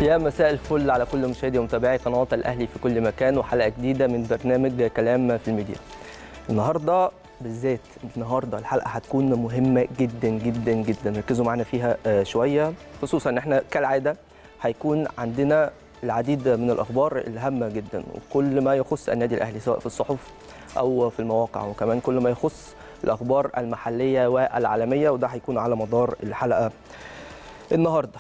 يا مساء الفل على كل مشاهدي ومتابعي قناه الاهلي في كل مكان وحلقه جديده من برنامج كلام في الميديا. النهارده بالذات النهارده الحلقه هتكون مهمه جدا جدا جدا ركزوا معانا فيها آه، شويه خصوصا ان احنا كالعاده هيكون عندنا العديد من الاخبار الهامه جدا وكل ما يخص النادي الاهلي سواء في الصحف او في المواقع وكمان كل ما يخص الاخبار المحليه والعالميه وده هيكون على مدار الحلقه النهارده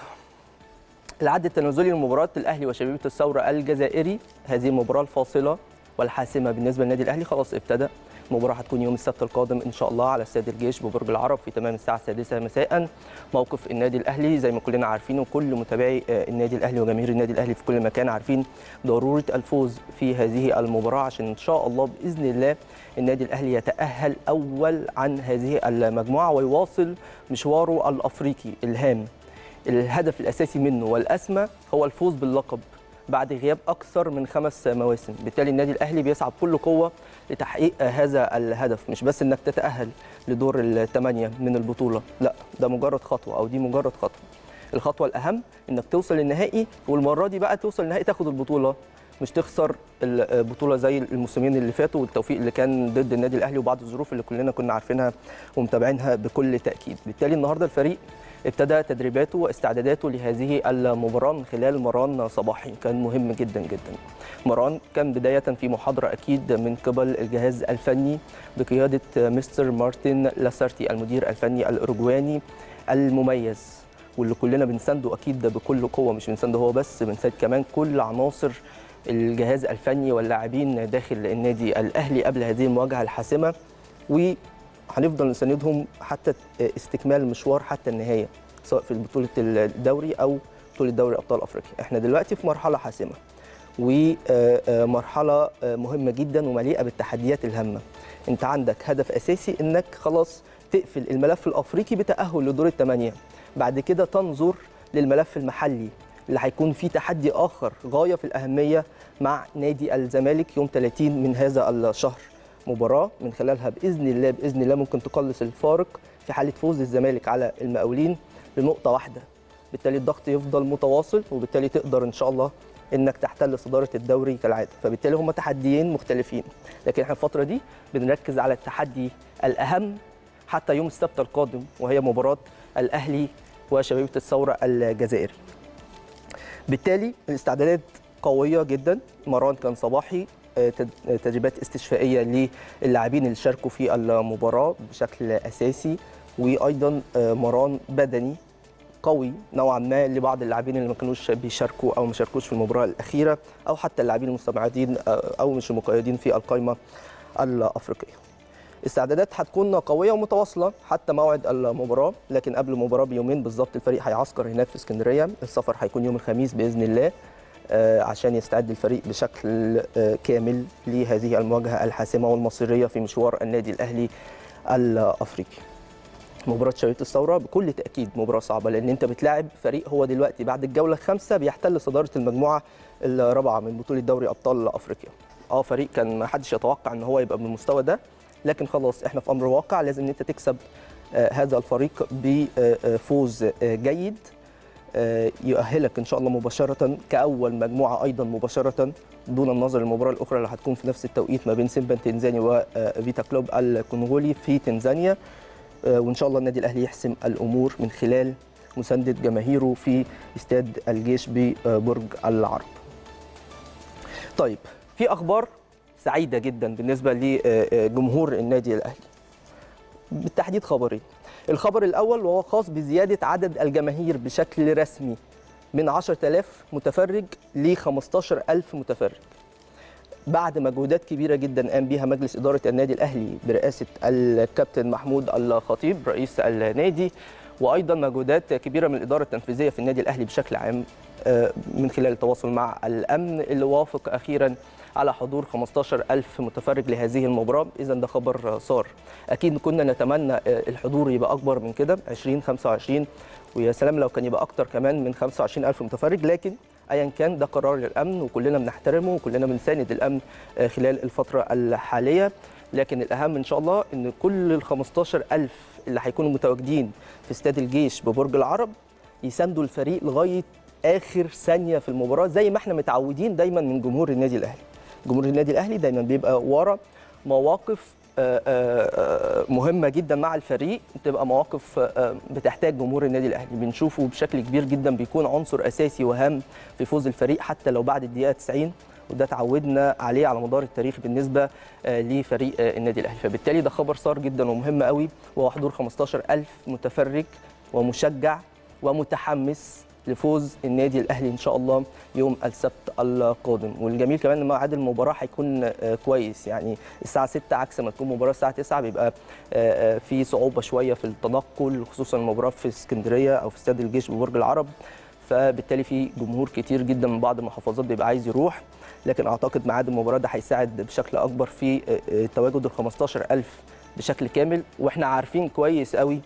العد التنازلي لمباراة الأهلي وشبيبة الثورة الجزائري هذه المباراة الفاصلة والحاسمة بالنسبة للنادي الأهلي خلاص ابتدى المباراة هتكون يوم السبت القادم إن شاء الله على استاد الجيش ببرج العرب في تمام الساعة السادسة مساء موقف النادي الأهلي زي ما كلنا عارفين وكل متابعي آه، النادي الأهلي وجماهير النادي الأهلي في كل مكان عارفين ضرورة الفوز في هذه المباراة عشان إن شاء الله بإذن الله النادي الأهلي يتأهل أول عن هذه المجموعة ويواصل مشواره الأفريقي الهام الهدف الاساسي منه والاسمى هو الفوز باللقب بعد غياب اكثر من خمس مواسم بالتالي النادي الاهلي بيسعى بكل قوه لتحقيق هذا الهدف مش بس انك تتاهل لدور الثمانيه من البطوله لا ده مجرد خطوه او دي مجرد خطوه الخطوه الاهم انك توصل للنهائي والمره دي بقى توصل للنهائي تاخد البطوله مش تخسر البطوله زي الموسمين اللي فاتوا والتوفيق اللي كان ضد النادي الاهلي وبعض الظروف اللي كلنا كنا عارفينها ومتابعينها بكل تاكيد بالتالي النهارده الفريق ابتدى تدريباته واستعداداته لهذه المباراه من خلال مران صباحي كان مهم جدا جدا مران كان بدايه في محاضره اكيد من قبل الجهاز الفني بقياده مستر مارتن لاسارتي المدير الفني الاوروجواني المميز واللي كلنا بنسنده اكيد بكل قوه مش بنسنده هو بس بنساند كمان كل عناصر الجهاز الفني واللاعبين داخل النادي الاهلي قبل هذه المواجهه الحاسمه وهنفضل نساندهم حتى استكمال المشوار حتى النهايه سواء في بطوله الدوري او بطوله دوري ابطال افريقيا احنا دلوقتي في مرحله حاسمه ومرحله مهمه جدا ومليئه بالتحديات الهامه انت عندك هدف اساسي انك خلاص تقفل الملف الافريقي بتاهل لدور الثمانيه بعد كده تنظر للملف المحلي اللي هيكون فيه تحدي اخر غايه في الاهميه مع نادي الزمالك يوم 30 من هذا الشهر مباراه من خلالها باذن الله باذن الله ممكن تقلص الفارق في حاله فوز الزمالك على المقاولين لنقطه واحده بالتالي الضغط يفضل متواصل وبالتالي تقدر ان شاء الله انك تحتل صداره الدوري كالعاده فبالتالي هم تحديين مختلفين لكن احنا الفتره دي بنركز على التحدي الاهم حتى يوم السبت القادم وهي مباراه الاهلي وشبيبه الثوره الجزائري بالتالي الاستعدادات قويه جدا مران كان صباحي آه، تد- تدريبات استشفائيه للاعبين اللي شاركوا في المباراه بشكل اساسي وايضا آه، مران بدني قوي نوعا ما لبعض اللاعبين اللي ما كانوش بيشاركوا او ما شاركوش في المباراه الاخيره او حتى اللاعبين المستبعدين آه، او مش المقيدين في القائمه الافريقيه. استعدادات هتكون قويه ومتواصله حتى موعد المباراه لكن قبل المباراه بيومين بالظبط الفريق هيعسكر هناك في اسكندريه السفر هيكون يوم الخميس باذن الله آه، عشان يستعد الفريق بشكل آه، كامل لهذه المواجهه الحاسمه والمصيريه في مشوار النادي الاهلي الافريقي. مباراة شريط الثورة بكل تأكيد مباراة صعبة لأن أنت بتلاعب فريق هو دلوقتي بعد الجولة الخامسة بيحتل صدارة المجموعة الرابعة من بطولة دوري أبطال أفريقيا. أه فريق كان ما حدش يتوقع إن هو يبقى بالمستوى ده لكن خلاص إحنا في أمر واقع لازم إن أنت تكسب آه، هذا الفريق بفوز آه، جيد آه، يؤهلك ان شاء الله مباشره كاول مجموعه ايضا مباشره دون النظر للمباراه الاخرى اللي هتكون في نفس التوقيت ما بين سيمبا التنزاني وفيتا كلوب الكونغولي في تنزانيا آه، وان شاء الله النادي الاهلي يحسم الامور من خلال مسانده جماهيره في استاد الجيش ببرج العرب. طيب في اخبار سعيده جدا بالنسبه لجمهور النادي الاهلي. بالتحديد خبرين. الخبر الاول وهو خاص بزياده عدد الجماهير بشكل رسمي من 10000 متفرج ل 15000 متفرج. بعد مجهودات كبيره جدا قام بها مجلس اداره النادي الاهلي برئاسه الكابتن محمود الخطيب رئيس النادي وايضا مجهودات كبيره من الاداره التنفيذيه في النادي الاهلي بشكل عام آه، من خلال التواصل مع الامن اللي وافق اخيرا على حضور 15000 متفرج لهذه المباراه اذا ده خبر صار اكيد كنا نتمنى آه، الحضور يبقى اكبر من كده 20 25 ويا سلام لو كان يبقى اكتر كمان من 25000 متفرج لكن ايا كان ده قرار للامن وكلنا بنحترمه وكلنا بنساند الامن آه، خلال الفتره الحاليه لكن الاهم ان شاء الله ان كل ال 15000 اللي هيكونوا متواجدين في استاد الجيش ببرج العرب يساندوا الفريق لغايه اخر ثانيه في المباراه زي ما احنا متعودين دايما من جمهور النادي الاهلي جمهور النادي الاهلي دايما بيبقى ورا مواقف آه، آه، آه، مهمه جدا مع الفريق بتبقى مواقف آه، بتحتاج جمهور النادي الاهلي بنشوفه بشكل كبير جدا بيكون عنصر اساسي وهام في فوز الفريق حتى لو بعد الدقيقه 90 وده تعودنا عليه على مدار التاريخ بالنسبه آه، لفريق آه، النادي الاهلي فبالتالي ده خبر صار جدا ومهم قوي وهو حضور 15000 متفرج ومشجع ومتحمس لفوز النادي الاهلي ان شاء الله يوم السبت القادم والجميل كمان ان ميعاد المباراه هيكون آه، كويس يعني الساعه 6 عكس ما تكون مباراه الساعه 9 بيبقى آه، آه، في صعوبه شويه في التنقل خصوصا المباراه في اسكندريه او في استاد الجيش ببرج العرب فبالتالي في جمهور كتير جدا من بعض المحافظات بيبقى عايز يروح لكن اعتقد ميعاد المباراه ده هيساعد بشكل اكبر في آه، آه، تواجد ال 15000 بشكل كامل واحنا عارفين كويس قوي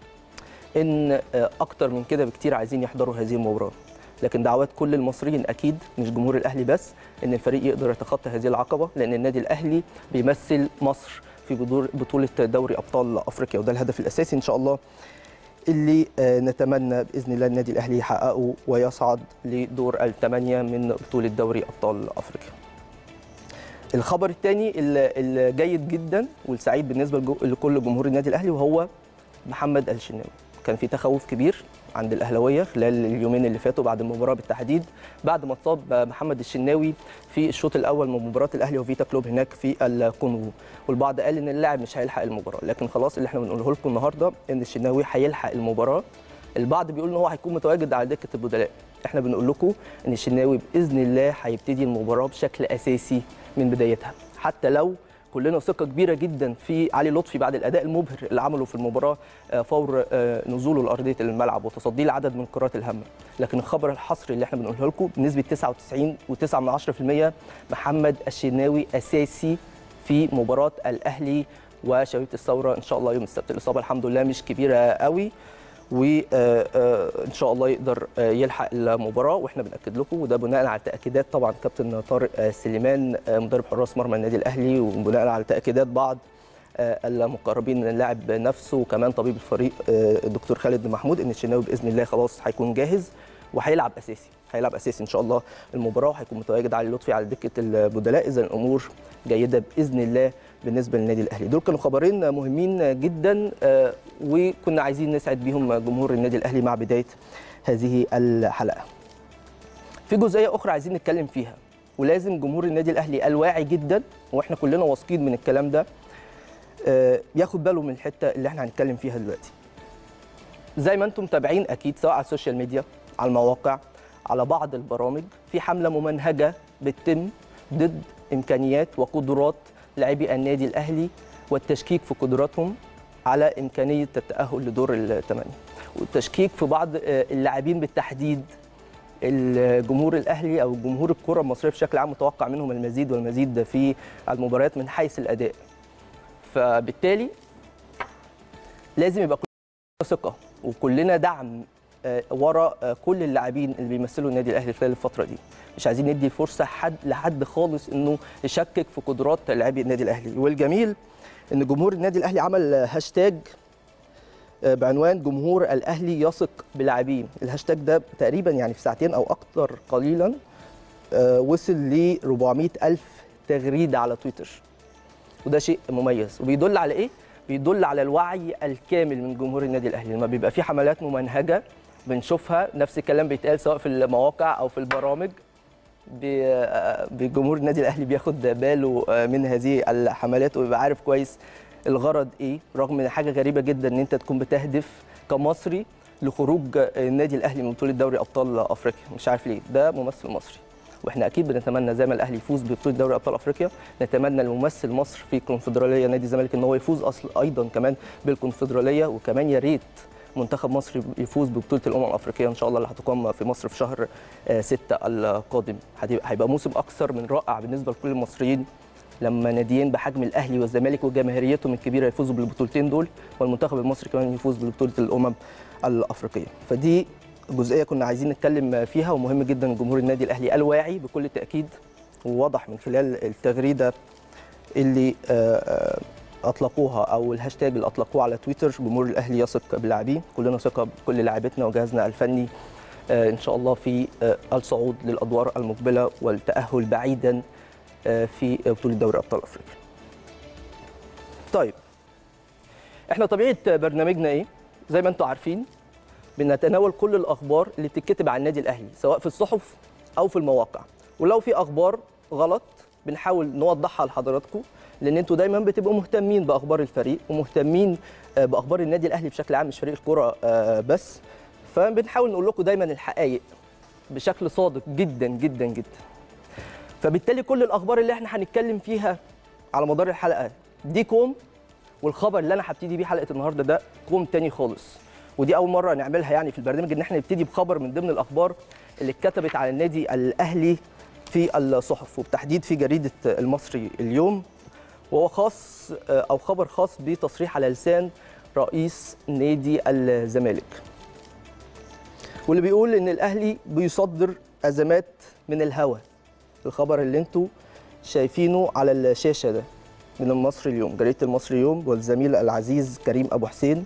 ان آه، اكتر من كده بكتير عايزين يحضروا هذه المباراه لكن دعوات كل المصريين اكيد مش جمهور الاهلي بس ان الفريق يقدر يتخطى هذه العقبه لان النادي الاهلي بيمثل مصر في بدور- بطوله دوري ابطال افريقيا وده الهدف الاساسي ان شاء الله اللي آه، نتمنى باذن الله النادي الاهلي يحققه ويصعد لدور الثمانيه من بطوله دوري ابطال افريقيا. الخبر الثاني الجيد جدا والسعيد بالنسبه لجو- لكل جمهور النادي الاهلي وهو محمد الشناوي كان في تخوف كبير عند الاهلاويه خلال اليومين اللي فاتوا بعد المباراه بالتحديد بعد ما اتصاب محمد الشناوي في الشوط الاول من مباراه الاهلي وفيتا كلوب هناك في الكونغو والبعض قال ان اللاعب مش هيلحق المباراه لكن خلاص اللي احنا بنقوله لكم النهارده ان الشناوي هيلحق المباراه البعض بيقول ان هو هيكون متواجد على دكه البدلاء احنا بنقول لكم ان الشناوي باذن الله هيبتدي المباراه بشكل اساسي من بدايتها حتى لو كلنا ثقه كبيره جدا في علي لطفي بعد الاداء المبهر اللي عمله في المباراه آه، فور آه، نزوله لارضيه الملعب وتصديه لعدد من الكرات الهامه لكن الخبر الحصري اللي احنا بنقوله لكم بنسبه 99.9% محمد الشناوي اساسي في مباراه الاهلي وشبيبه الثوره ان شاء الله يوم السبت الاصابه الحمد لله مش كبيره قوي وان شاء الله يقدر آه، يلحق المباراه واحنا بناكد لكم وده بناء على تاكيدات طبعا كابتن طارق آه، سليمان آه، مدرب حراس مرمى النادي الاهلي وبناء على تاكيدات بعض آه، المقربين من اللاعب نفسه وكمان طبيب الفريق آه، الدكتور خالد محمود ان الشناوي باذن الله خلاص هيكون جاهز وهيلعب اساسي هيلعب اساسي ان شاء الله المباراه وهيكون متواجد علي لطفي على دكه البدلاء اذا الامور جيده باذن الله بالنسبه للنادي الاهلي دول كانوا خبرين مهمين جدا آه، وكنا عايزين نسعد بيهم جمهور النادي الاهلي مع بدايه هذه الحلقه في جزئيه اخرى عايزين نتكلم فيها ولازم جمهور النادي الاهلي الواعي جدا واحنا كلنا واثقين من الكلام ده آه، ياخد باله من الحته اللي احنا هنتكلم فيها دلوقتي زي ما انتم متابعين اكيد سواء على السوشيال ميديا على المواقع على بعض البرامج في حمله ممنهجه بتتم ضد امكانيات وقدرات لاعبي النادي الاهلي والتشكيك في قدراتهم على امكانيه التاهل لدور الثمانيه والتشكيك في بعض آه، اللاعبين بالتحديد الجمهور الاهلي او جمهور الكره المصريه بشكل عام متوقع منهم المزيد والمزيد في المباريات من حيث الاداء فبالتالي لازم يبقى كلنا ثقه وكلنا دعم آه، ورا آه، كل اللاعبين اللي بيمثلوا النادي الاهلي خلال الفتره دي مش عايزين ندي فرصه حد لحد خالص انه يشكك في قدرات لاعبي النادي الاهلي والجميل ان جمهور النادي الاهلي عمل آه، هاشتاج آه، بعنوان جمهور الاهلي يثق بلاعبين الهاشتاج ده تقريبا يعني في ساعتين او اكتر قليلا آه، وصل ل 400 الف تغريده على تويتر وده شيء مميز وبيدل على ايه بيدل على الوعي الكامل من جمهور النادي الاهلي لما بيبقى في حملات ممنهجه بنشوفها نفس الكلام بيتقال سواء في المواقع او في البرامج بي- آه، بجمهور النادي الاهلي بياخد باله آه، من هذه الحملات وبيبقى عارف كويس الغرض ايه رغم ان حاجه غريبه جدا ان انت تكون بتهدف كمصري لخروج النادي الاهلي من بطوله دوري ابطال افريقيا مش عارف ليه ده ممثل مصري واحنا اكيد بنتمنى زي ما الاهلي يفوز ببطوله دوري ابطال افريقيا نتمنى لممثل مصر في الكونفدراليه نادي الزمالك ان هو يفوز اصل ايضا كمان بالكونفدراليه وكمان يا ريت منتخب مصر يفوز ببطوله الامم الافريقيه ان شاء الله اللي هتقام في مصر في شهر 6 القادم هتبقى- هيبقى موسم اكثر من رائع بالنسبه لكل المصريين لما ناديين بحجم الاهلي والزمالك وجماهيريتهم الكبيره يفوزوا بالبطولتين دول والمنتخب المصري كمان يفوز ببطوله الامم الافريقيه فدي جزئيه كنا عايزين نتكلم فيها ومهم جدا جمهور النادي الاهلي الواعي بكل تاكيد وواضح من خلال التغريده اللي آه، آه، اطلقوها او الهاشتاج اللي اطلقوه على تويتر جمهور الاهلي يثق باللاعبين كلنا ثقه بكل لاعبتنا وجهازنا الفني آه، ان شاء الله في آه، الصعود للادوار المقبله والتاهل بعيدا آه، في بطوله دوري ابطال افريقيا. طيب احنا طبيعه برنامجنا ايه؟ زي ما انتم عارفين بنتناول كل الاخبار اللي بتتكتب عن النادي الاهلي سواء في الصحف او في المواقع ولو في اخبار غلط بنحاول نوضحها لحضراتكم لان انتوا دايما بتبقوا مهتمين باخبار الفريق ومهتمين آه، باخبار النادي الاهلي بشكل عام مش فريق الكوره آه، بس فبنحاول نقول لكم دايما الحقائق بشكل صادق جدا جدا جدا فبالتالي كل الاخبار اللي احنا هنتكلم فيها على مدار الحلقه دي كوم والخبر اللي انا هبتدي بيه حلقه النهارده ده كوم تاني خالص ودي اول مره نعملها يعني في البرنامج ان احنا نبتدي بخبر من ضمن الاخبار اللي اتكتبت على النادي الاهلي في الصحف وبالتحديد في جريده المصري اليوم وهو خاص او خبر خاص بتصريح على لسان رئيس نادي الزمالك واللي بيقول ان الاهلي بيصدر ازمات من الهوا الخبر اللي انتوا شايفينه على الشاشه ده من المصري اليوم جريده المصري اليوم والزميل العزيز كريم ابو حسين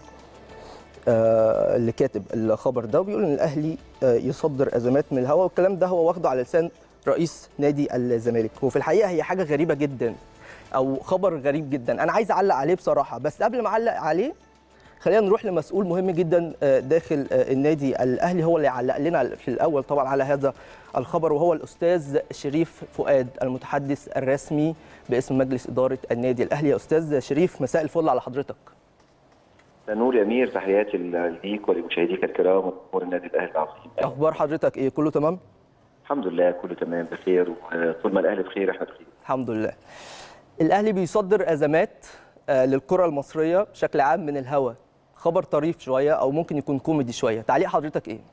آه، اللي كاتب الخبر ده وبيقول ان الاهلي آه، يصدر ازمات من الهواء والكلام ده هو واخده على لسان رئيس نادي الزمالك وفي الحقيقه هي حاجه غريبه جدا او خبر غريب جدا انا عايز اعلق عليه بصراحه بس قبل ما اعلق عليه خلينا نروح لمسؤول مهم جدا آه، داخل آه، النادي الاهلي هو اللي يعلق لنا في الاول طبعا على هذا الخبر وهو الاستاذ شريف فؤاد المتحدث الرسمي باسم مجلس اداره النادي الاهلي يا استاذ شريف مساء الفل على حضرتك نور يا امير تحياتي ليك ولمشاهديك الكرام وجمهور النادي الاهلي العظيم اخبار حضرتك ايه كله تمام الحمد لله كله تمام بخير وطول ما الاهلي بخير احنا بخير الحمد لله الاهلي بيصدر ازمات آه، للكره المصريه بشكل عام من الهوا خبر طريف شويه او ممكن يكون كوميدي شويه تعليق حضرتك ايه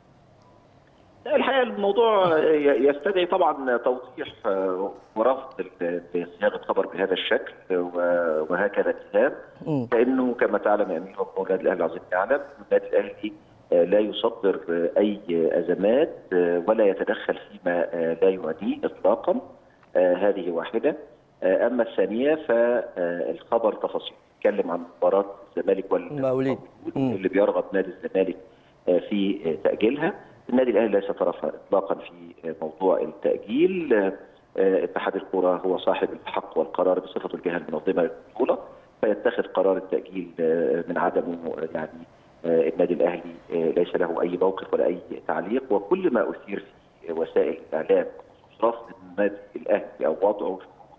لا الحقيقه الموضوع ي- يستدعي طبعا توضيح آه، ورفض ال- بصياغه خبر بهذا الشكل و- وهكذا اتهام مم. لانه كما تعلم يا امير وجمهور النادي الاهلي العظيم يعلم النادي الاهلي آه، لا يصدر آه، اي ازمات آه، ولا يتدخل فيما آه، لا يعنيه اطلاقا آه، هذه واحده آه، اما الثانيه فالخبر تفاصيل يتكلم عن مباراه الزمالك المقاولين. مم. اللي بيرغب نادي الزمالك آه، في آه، تاجيلها النادي الاهلي ليس طرفا اطلاقا في آه، موضوع التاجيل آه، آه، اتحاد الكره هو صاحب الحق والقرار بصفته الجهه المنظمه للبطوله فيتخذ قرار التاجيل آه، من عدمه آه، يعني آه، النادي الاهلي آه، ليس له اي موقف ولا اي تعليق وكل ما اثير في وسائل الاعلام بخصوص رفض النادي الاهلي او وضعه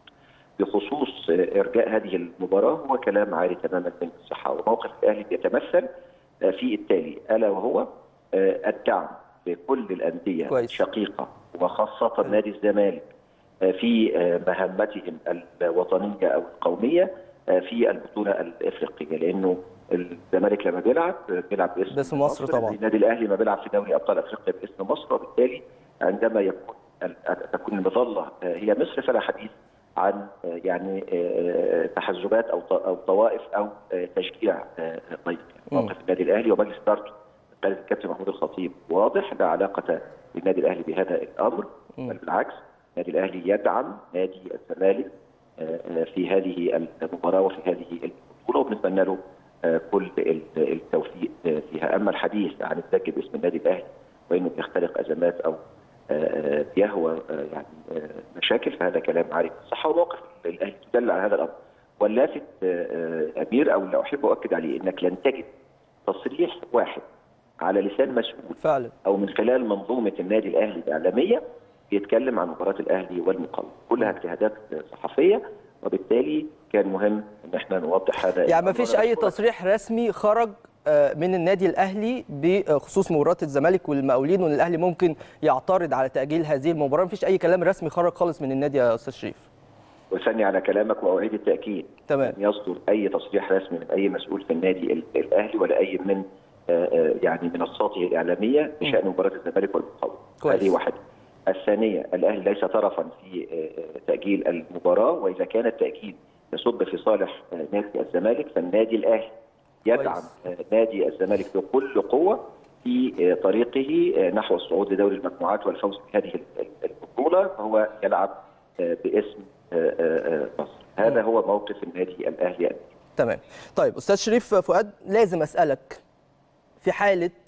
بخصوص آه، ارجاء هذه المباراه هو كلام عاري تماما من الصحه وموقف الاهلي يتمثل آه، في التالي الا وهو آه، الدعم لكل الانديه كويس. الشقيقه وخاصه نادي الزمالك آه، في آه، مهمتهم الوطنيه او القوميه آه، في البطوله الافريقيه لانه الزمالك لما بيلعب آه، بيلعب باسم, باسم مصر طبعا. النادي الاهلي ما بيلعب في دوري ابطال افريقيا باسم مصر وبالتالي عندما يكون ال- تكون المظله آه، هي مصر فلا حديث عن آه، يعني آه، تحزبات او ط- او طوائف او آه، تشجيع آه، ضيق مم. موقف النادي الاهلي ومجلس ادارته قال الكابتن محمود الخطيب واضح لا علاقه للنادي الاهلي بهذا الامر مم. بل بالعكس النادي الاهلي يدعم نادي الزمالك آه، آه، في هذه المباراه وفي هذه البطوله وبنتمنى له آه، كل ال- التوفيق آه، فيها اما الحديث عن الذكي باسم النادي الاهلي وانه بيختلق ازمات او آه، آه، بيهوى آه، يعني آه، مشاكل فهذا كلام عارف الصحه وموقف الاهلي تدل على هذا الامر واللافت آه، آه، امير او اللي احب اؤكد عليه انك لن تجد تصريح واحد على لسان مسؤول فعلا او من خلال منظومه النادي الاهلي الاعلاميه بيتكلم عن مباراه الاهلي والمقاولون كلها اجتهادات صحفيه وبالتالي كان مهم ان احنا نوضح هذا يعني ما الأمر. فيش اي تصريح رسمي خرج آه، من النادي الاهلي بخصوص مباراه الزمالك والمقاولين وان الاهلي ممكن يعترض على تاجيل هذه المباراه ما فيش اي كلام رسمي خرج خالص من النادي يا استاذ شريف وثني على كلامك واعيد التاكيد تمام لم يصدر اي تصريح رسمي من اي مسؤول في النادي ال- الاهلي ولا اي من آه، آه، يعني منصاته الاعلاميه بشان مباراه الزمالك والمقاولون كويس. هذه واحده الثانيه الاهلي ليس طرفا في آه، آه، تاجيل المباراه واذا كان التاجيل يصب في صالح آه، نادي الزمالك فالنادي الاهلي يدعم آه، نادي الزمالك بكل قوه في آه، طريقه آه، نحو الصعود لدوري المجموعات والفوز بهذه ال- ال- البطوله فهو يلعب آه، باسم آه، آه، آه، مصر هذا هو موقف النادي الاهلي تمام طيب استاذ شريف فؤاد لازم اسالك في حاله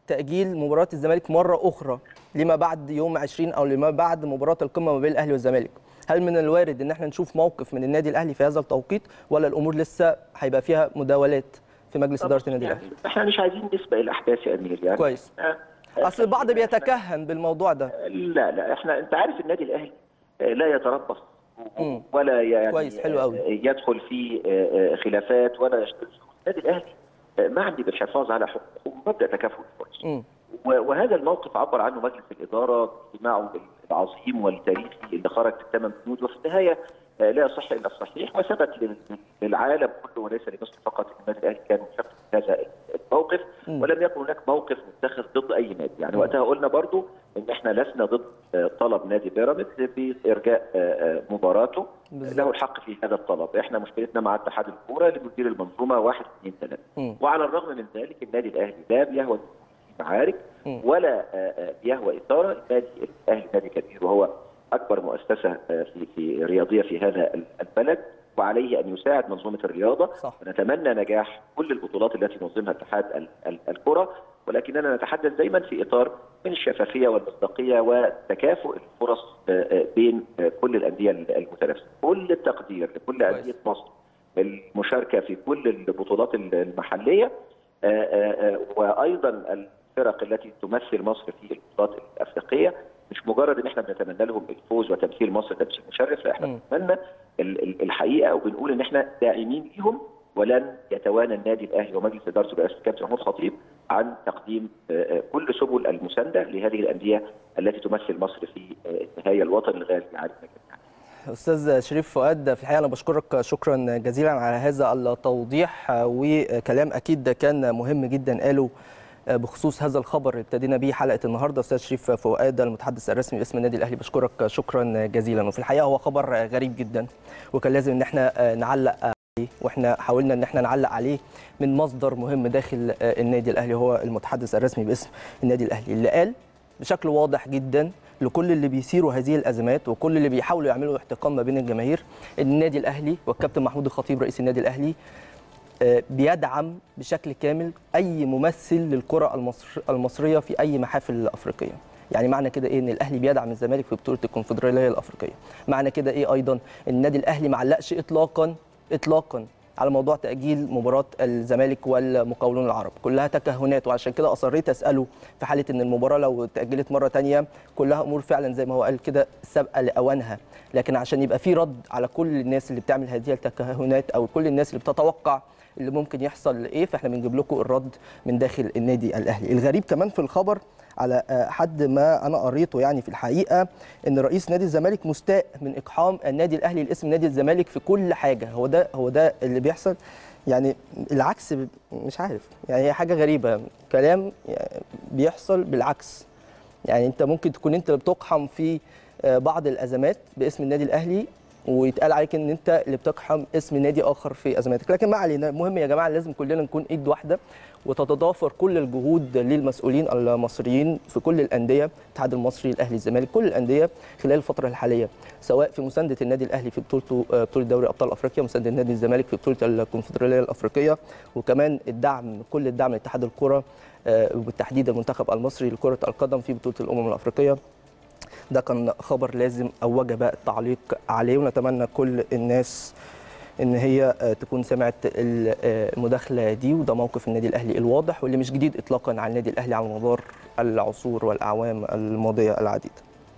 تاجيل مباراه الزمالك مره اخرى لما بعد يوم 20 او لما بعد مباراه القمه ما بين الاهلي والزمالك هل من الوارد ان احنا نشوف موقف من النادي الاهلي في هذا التوقيت ولا الامور لسه هيبقى فيها مداولات في مجلس اداره النادي الاهلي احنا مش عايزين نسبق الاحداث يا امير يعني كويس اصل البعض بيتكهن بالموضوع ده لا لا احنا انت عارف النادي الاهلي لا يتربص ولا يعني كويس حلو قوي يدخل في خلافات ولا يشتغل النادي الاهلي معني بالحفاظ على حقوقه مبدا تكافؤ الفرص وهذا الموقف عبر عنه مجلس الاداره باجتماعه العظيم والتاريخي اللي خرج في الثمان بنود وفي النهايه لا يصح الا الصحيح وثبت للعالم كله وليس لمصر فقط ان النادي الاهلي كان مشارك في هذا الموقف ولم يكن هناك موقف متخذ ضد اي نادي يعني وقتها قلنا برضو ان احنا لسنا ضد طلب نادي بيراميدز بارجاء مباراته له الحق في هذا الطلب احنا مشكلتنا مع اتحاد الكوره لمدير المنظومه واحد اثنين ثلاثه وعلى الرغم من ذلك النادي الاهلي لا بيهوى معارك ولا بيهوى اثاره النادي الاهلي نادي كبير وهو اكبر مؤسسه في في رياضيه في هذا البلد وعليه ان يساعد منظومه الرياضه صح. ونتمنى نجاح كل البطولات التي ينظمها اتحاد الكره ولكننا نتحدث دايما في اطار من الشفافيه والمصداقيه وتكافؤ الفرص بين كل الانديه المتنافسه كل التقدير لكل انديه مصر المشاركه في كل البطولات المحليه وايضا الفرق التي تمثل مصر في البطولات الافريقيه مش مجرد ان احنا بنتمنى لهم الفوز وتمثيل مصر تمثيل مشرف لا احنا بنتمنى الحقيقه وبنقول ان احنا داعمين ليهم ولن يتوانى النادي الاهلي ومجلس ادارته برئاسه الكابتن محمود خطيب عن تقديم كل سبل المسانده لهذه الانديه التي تمثل مصر في النهايه الوطن الغالي علينا جميعا. استاذ شريف فؤاد في الحقيقه انا بشكرك شكرا جزيلا على هذا التوضيح وكلام اكيد كان مهم جدا قاله بخصوص هذا الخبر اللي ابتدينا بيه حلقه النهارده استاذ شريف فؤاد المتحدث الرسمي باسم النادي الاهلي بشكرك شكرا جزيلا وفي الحقيقه هو خبر غريب جدا وكان لازم ان احنا نعلق عليه واحنا حاولنا ان احنا نعلق عليه من مصدر مهم داخل النادي الاهلي هو المتحدث الرسمي باسم النادي الاهلي اللي قال بشكل واضح جدا لكل اللي بيثيروا هذه الازمات وكل اللي بيحاولوا يعملوا احتقان ما بين الجماهير ان النادي الاهلي والكابتن محمود الخطيب رئيس النادي الاهلي بيدعم بشكل كامل اي ممثل للكره المصر المصريه في اي محافل افريقيه يعني معنى كده ايه ان الاهلي بيدعم الزمالك في بطوله الكونفدراليه الافريقيه معنى كده ايه ايضا ان النادي الاهلي ما علقش اطلاقا اطلاقا على موضوع تاجيل مباراه الزمالك والمقاولون العرب كلها تكهنات وعشان كده اصريت اساله في حاله ان المباراه لو تاجلت مره ثانيه كلها امور فعلا زي ما هو قال كده سابقه لاوانها لكن عشان يبقى في رد على كل الناس اللي بتعمل هذه التكهنات او كل الناس اللي بتتوقع اللي ممكن يحصل ايه فاحنا بنجيب لكم الرد من داخل النادي الاهلي الغريب كمان في الخبر على حد ما انا قريته يعني في الحقيقه ان رئيس نادي الزمالك مستاء من اقحام النادي الاهلي لاسم نادي الزمالك في كل حاجه هو ده هو ده اللي بيحصل يعني العكس مش عارف يعني هي حاجه غريبه كلام بيحصل بالعكس يعني انت ممكن تكون انت اللي بتقحم في بعض الازمات باسم النادي الاهلي ويتقال عليك ان انت اللي بتقحم اسم نادي اخر في ازماتك لكن ما علينا المهم يا جماعه لازم كلنا نكون ايد واحده وتتضافر كل الجهود للمسؤولين المصريين في كل الانديه الاتحاد المصري الاهلي الزمالك كل الانديه خلال الفتره الحاليه سواء في مسانده النادي الاهلي في بطولته بطوله دوري ابطال افريقيا مسانده نادي الزمالك في بطوله الكونفدراليه الافريقيه وكمان الدعم كل الدعم لاتحاد الكره وبالتحديد المنتخب المصري لكره القدم في بطوله الامم الافريقيه ده كان خبر لازم او وجب التعليق عليه ونتمنى كل الناس ان هي تكون سمعت المداخله دي وده موقف النادي الاهلي الواضح واللي مش جديد اطلاقا على النادي الاهلي على مدار العصور والاعوام الماضيه العديده.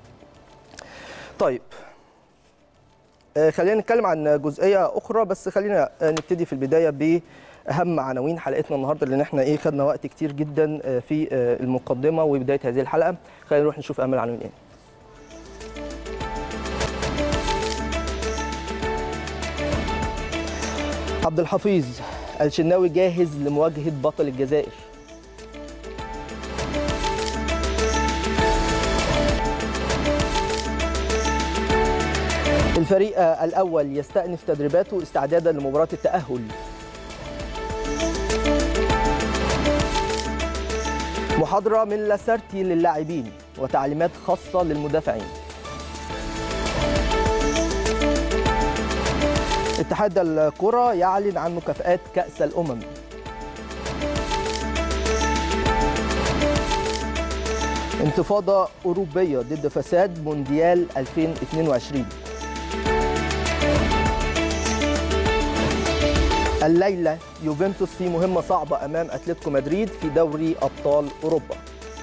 طيب خلينا نتكلم عن جزئيه اخرى بس خلينا نبتدي في البدايه ب اهم عناوين حلقتنا النهارده لان احنا ايه خدنا وقت كتير جدا في المقدمه وبدايه هذه الحلقه خلينا نروح نشوف اهم العناوين ايه عبد الحفيظ الشناوي جاهز لمواجهه بطل الجزائر الفريق الاول يستأنف تدريباته استعدادا لمباراه التأهل محاضرة من لاسارتي للاعبين وتعليمات خاصة للمدافعين اتحاد الكرة يعلن عن مكافآت كأس الأمم انتفاضة أوروبية ضد فساد مونديال 2022 الليلة يوفنتوس في مهمة صعبة أمام أتلتيكو مدريد في دوري أبطال أوروبا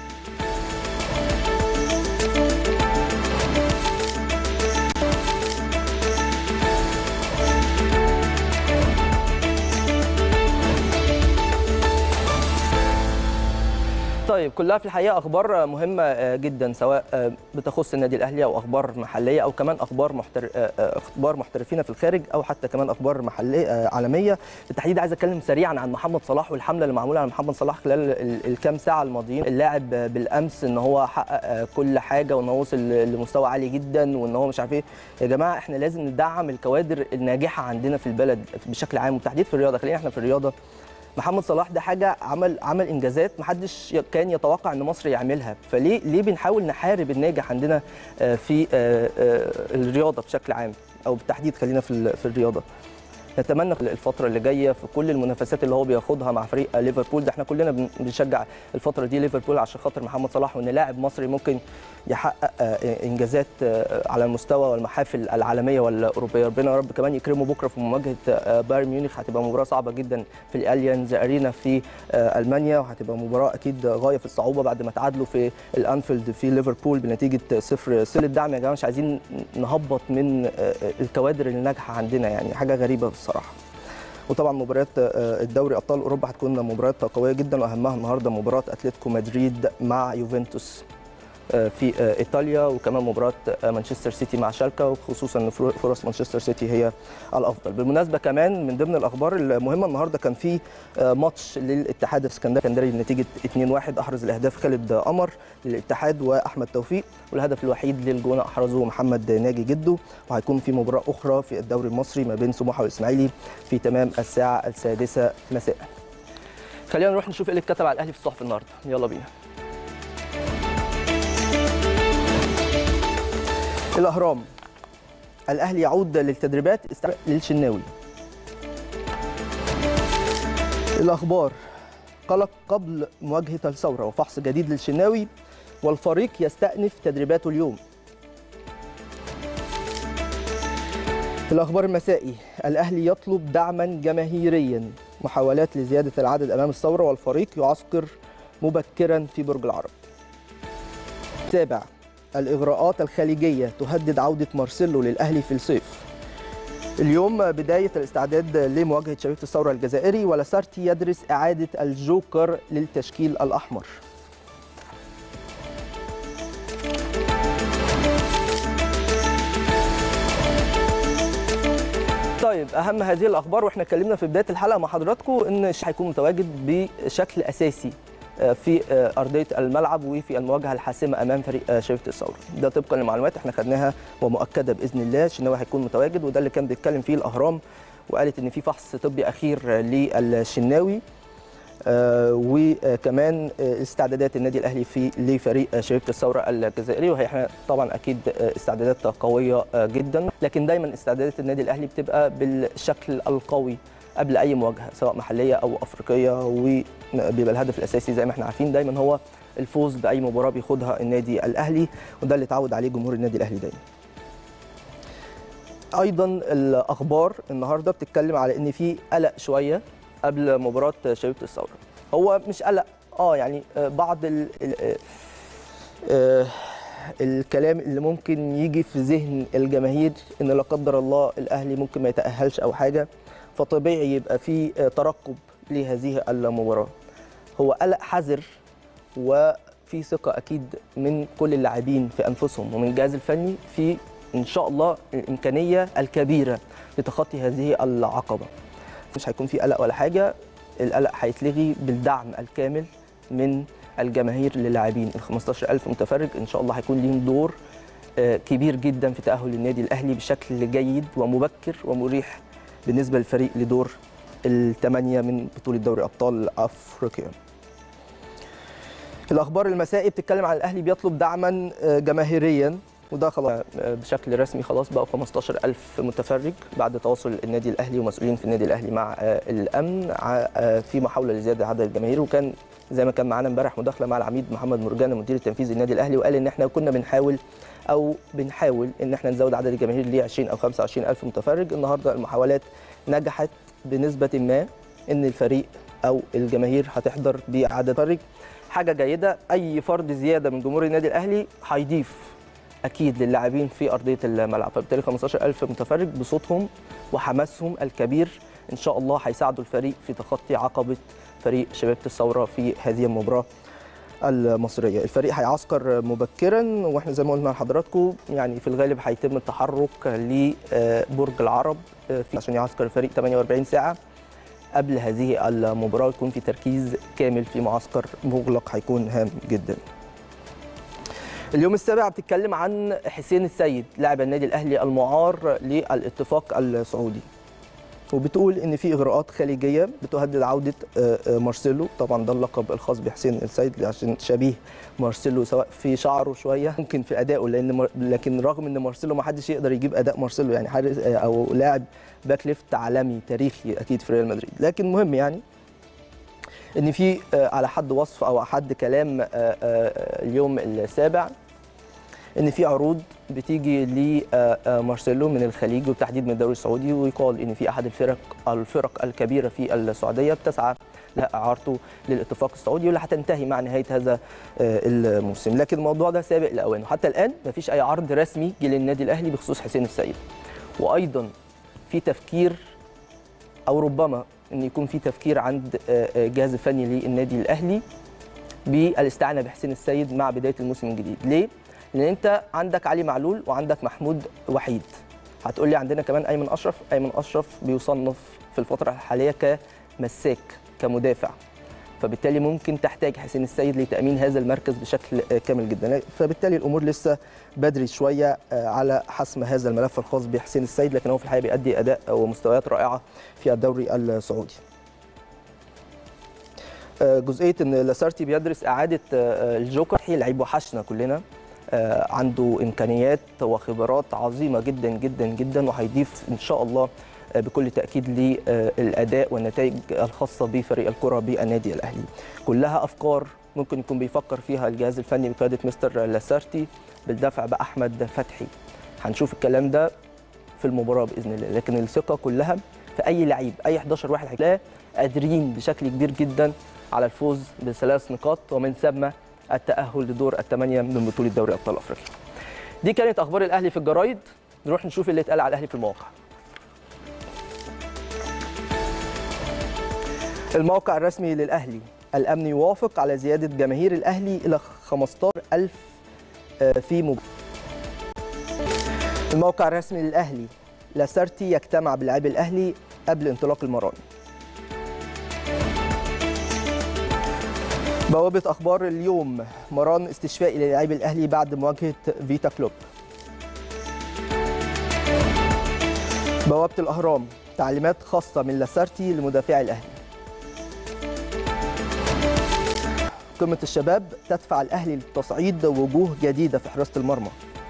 طيب كلها في الحقيقه اخبار مهمه جدا سواء بتخص النادي الاهلي او اخبار محليه او كمان اخبار محتر... اخبار محترفين في الخارج او حتى كمان اخبار محليه عالميه بالتحديد عايز اتكلم سريعا عن محمد صلاح والحمله اللي معموله على محمد صلاح خلال الكام ساعه الماضيين اللاعب بالامس ان هو حقق كل حاجه وان هو وصل لمستوى عالي جدا وان هو مش عارف ايه يا جماعه احنا لازم ندعم الكوادر الناجحه عندنا في البلد بشكل عام وبالتحديد في الرياضه خلينا احنا في الرياضه محمد صلاح ده حاجه عمل عمل انجازات محدش كان يتوقع ان مصر يعملها فليه ليه بنحاول نحارب الناجح عندنا في الرياضه بشكل عام او بالتحديد خلينا في في الرياضه نتمنى الفتره اللي جايه في كل المنافسات اللي هو بياخدها مع فريق ليفربول ده احنا كلنا بنشجع الفتره دي ليفربول عشان خاطر محمد صلاح وان لاعب مصري ممكن يحقق انجازات على المستوى والمحافل العالميه والاوروبيه ربنا يا رب كمان يكرمه بكره في مواجهه بايرن ميونخ هتبقى مباراه صعبه جدا في الاليانز ارينا في المانيا وهتبقى مباراه اكيد غايه في الصعوبه بعد ما تعادلوا في الانفيلد في ليفربول بنتيجه 0 0 الدعم يا جماعه مش عايزين نهبط من الكوادر الناجحه عندنا يعني حاجه غريبه الصراحه وطبعا مباريات الدوري ابطال اوروبا هتكون مباريات قويه جدا واهمها النهارده مباراه اتلتيكو مدريد مع يوفنتوس في ايطاليا وكمان مباراه مانشستر سيتي مع شالكا وخصوصا ان فرص مانشستر سيتي هي الافضل بالمناسبه كمان من ضمن الاخبار المهمه النهارده كان في ماتش للاتحاد في اسكندريه بنتيجه 2-1 احرز الاهداف خالد قمر للاتحاد واحمد توفيق والهدف الوحيد للجونه احرزه محمد ناجي جدو وهيكون في مباراه اخرى في الدوري المصري ما بين سموحه والاسماعيلي في تمام الساعه السادسه مساء خلينا نروح نشوف ايه اللي اتكتب على الاهلي في الصحف النهارده يلا بينا الأهرام الأهلي يعود للتدريبات للشناوي الأخبار قلق قبل مواجهة الثورة وفحص جديد للشناوي والفريق يستأنف تدريباته اليوم الأخبار المسائي الأهلي يطلب دعما جماهيريا محاولات لزيادة العدد أمام الثورة والفريق يعسكر مبكرا في برج العرب تابع الإغراءات الخليجية تهدد عودة مارسيلو للأهلي في الصيف اليوم بداية الاستعداد لمواجهة شبيبة الثورة الجزائري ولاسارتي يدرس إعادة الجوكر للتشكيل الأحمر طيب اهم هذه الاخبار واحنا اتكلمنا في بدايه الحلقه مع حضراتكم ان هيكون متواجد بشكل اساسي في ارضيه الملعب وفي المواجهه الحاسمه امام فريق شبيبه الثوره ده طبقا لمعلومات احنا خدناها ومؤكده باذن الله الشناوي هيكون متواجد وده اللي كان بيتكلم فيه الاهرام وقالت ان في فحص طبي اخير للشناوي آه وكمان استعدادات النادي الاهلي في لفريق شبيبه الثوره الجزائري وهي احنا طبعا اكيد استعدادات قويه جدا لكن دايما استعدادات النادي الاهلي بتبقى بالشكل القوي قبل اي مواجهه سواء محليه او افريقيه وبيبقى الهدف الاساسي زي ما احنا عارفين دايما هو الفوز باي مباراه بياخدها النادي الاهلي وده اللي اتعود عليه جمهور النادي الاهلي دايما. ايضا الاخبار النهارده بتتكلم على ان في قلق شويه قبل مباراه شبيبه الثوره. هو مش قلق اه يعني بعض ال ال آه الكلام اللي ممكن يجي في ذهن الجماهير ان لا قدر الله الاهلي ممكن ما يتاهلش او حاجه فطبيعي يبقى في ترقب لهذه المباراه هو قلق حذر وفي ثقه اكيد من كل اللاعبين في انفسهم ومن الجهاز الفني في ان شاء الله الامكانيه الكبيره لتخطي هذه العقبه مش هيكون في قلق ولا حاجه القلق هيتلغي بالدعم الكامل من الجماهير للاعبين ال 15000 متفرج ان شاء الله هيكون ليهم دور كبير جدا في تاهل النادي الاهلي بشكل جيد ومبكر ومريح بالنسبه للفريق لدور الثمانيه من بطوله دوري ابطال افريقيا. الاخبار المسائي بتتكلم عن الاهلي بيطلب دعما جماهيريا وده خلاص بشكل رسمي خلاص بقوا 15000 متفرج بعد تواصل النادي الاهلي ومسؤولين في النادي الاهلي مع الامن في محاوله لزياده عدد الجماهير وكان زي ما كان معانا امبارح مداخله مع العميد محمد مرجان المدير التنفيذي للنادي الاهلي وقال ان احنا كنا بنحاول او بنحاول ان احنا نزود عدد الجماهير ل 20 او 25 الف متفرج النهارده المحاولات نجحت بنسبه ما ان الفريق او الجماهير هتحضر بعدد متفرج حاجه جيده اي فرد زياده من جمهور النادي الاهلي هيضيف اكيد للاعبين في ارضيه الملعب فبالتالي 15000 متفرج بصوتهم وحماسهم الكبير ان شاء الله هيساعدوا الفريق في تخطي عقبه فريق شباب الثوره في هذه المباراه المصريه الفريق هيعسكر مبكرا واحنا زي ما قلنا لحضراتكم يعني في الغالب هيتم التحرك لبرج العرب عشان يعسكر الفريق 48 ساعه قبل هذه المباراه يكون في تركيز كامل في معسكر مغلق هيكون هام جدا اليوم السابع بتتكلم عن حسين السيد لاعب النادي الاهلي المعار للاتفاق السعودي وبتقول ان في اغراءات خليجيه بتهدد عوده مارسيلو طبعا ده اللقب الخاص بحسين السيد عشان شبيه مارسيلو سواء في شعره شويه ممكن في ادائه لان لكن رغم ان مارسيلو ما حدش يقدر يجيب اداء مارسيلو يعني حارس او لاعب باك ليفت عالمي تاريخي اكيد في ريال مدريد لكن مهم يعني ان في على حد وصف او حد كلام اليوم السابع ان في عروض بتيجي لمارسيلو من الخليج وبالتحديد من الدوري السعودي ويقال ان في احد الفرق الفرق الكبيره في السعوديه بتسعى لاعارته للاتفاق السعودي واللي هتنتهي مع نهايه هذا الموسم لكن الموضوع ده سابق لاوانه حتى الان مفيش اي عرض رسمي جه للنادي الاهلي بخصوص حسين السيد وايضا في تفكير او ربما ان يكون في تفكير عند الجهاز الفني للنادي الاهلي بالاستعانه بحسين السيد مع بدايه الموسم الجديد ليه لان انت عندك علي معلول وعندك محمود وحيد هتقول لي عندنا كمان ايمن اشرف ايمن اشرف بيصنف في الفتره الحاليه كمساك كمدافع فبالتالي ممكن تحتاج حسين السيد لتامين هذا المركز بشكل كامل جدا فبالتالي الامور لسه بدري شويه على حسم هذا الملف الخاص بحسين السيد لكن هو في الحقيقه بيأدي اداء ومستويات رائعه في الدوري السعودي جزئيه ان لاسارتي بيدرس اعاده الجوكر هي لعيب وحشنا كلنا عنده امكانيات وخبرات عظيمه جدا جدا جدا وهيضيف ان شاء الله بكل تاكيد للاداء والنتائج الخاصه بفريق الكره بالنادي الاهلي كلها افكار ممكن يكون بيفكر فيها الجهاز الفني بقياده مستر لاسارتي بالدفع باحمد فتحي هنشوف الكلام ده في المباراه باذن الله لكن الثقه كلها في اي لعيب اي 11 واحد هتلاقي قادرين بشكل كبير جدا على الفوز بثلاث نقاط ومن ثم التأهل لدور الثمانية من بطولة دوري أبطال أفريقيا. دي كانت أخبار الأهلي في الجرايد، نروح نشوف اللي اتقال على الأهلي في المواقع. الموقع الرسمي للأهلي الأمن يوافق على زيادة جماهير الأهلي إلى 15000 في مب... الموقع الرسمي للأهلي لاسارتي يجتمع بلاعبي الأهلي قبل انطلاق المران. بوابة أخبار اليوم مران استشفائي للاعبي الأهلي بعد مواجهة فيتا كلوب بوابة الأهرام تعليمات خاصة من لاسارتي لمدافعي الأهلي قمة الشباب تدفع الأهلي للتصعيد وجوه جديدة في حراسة المرمى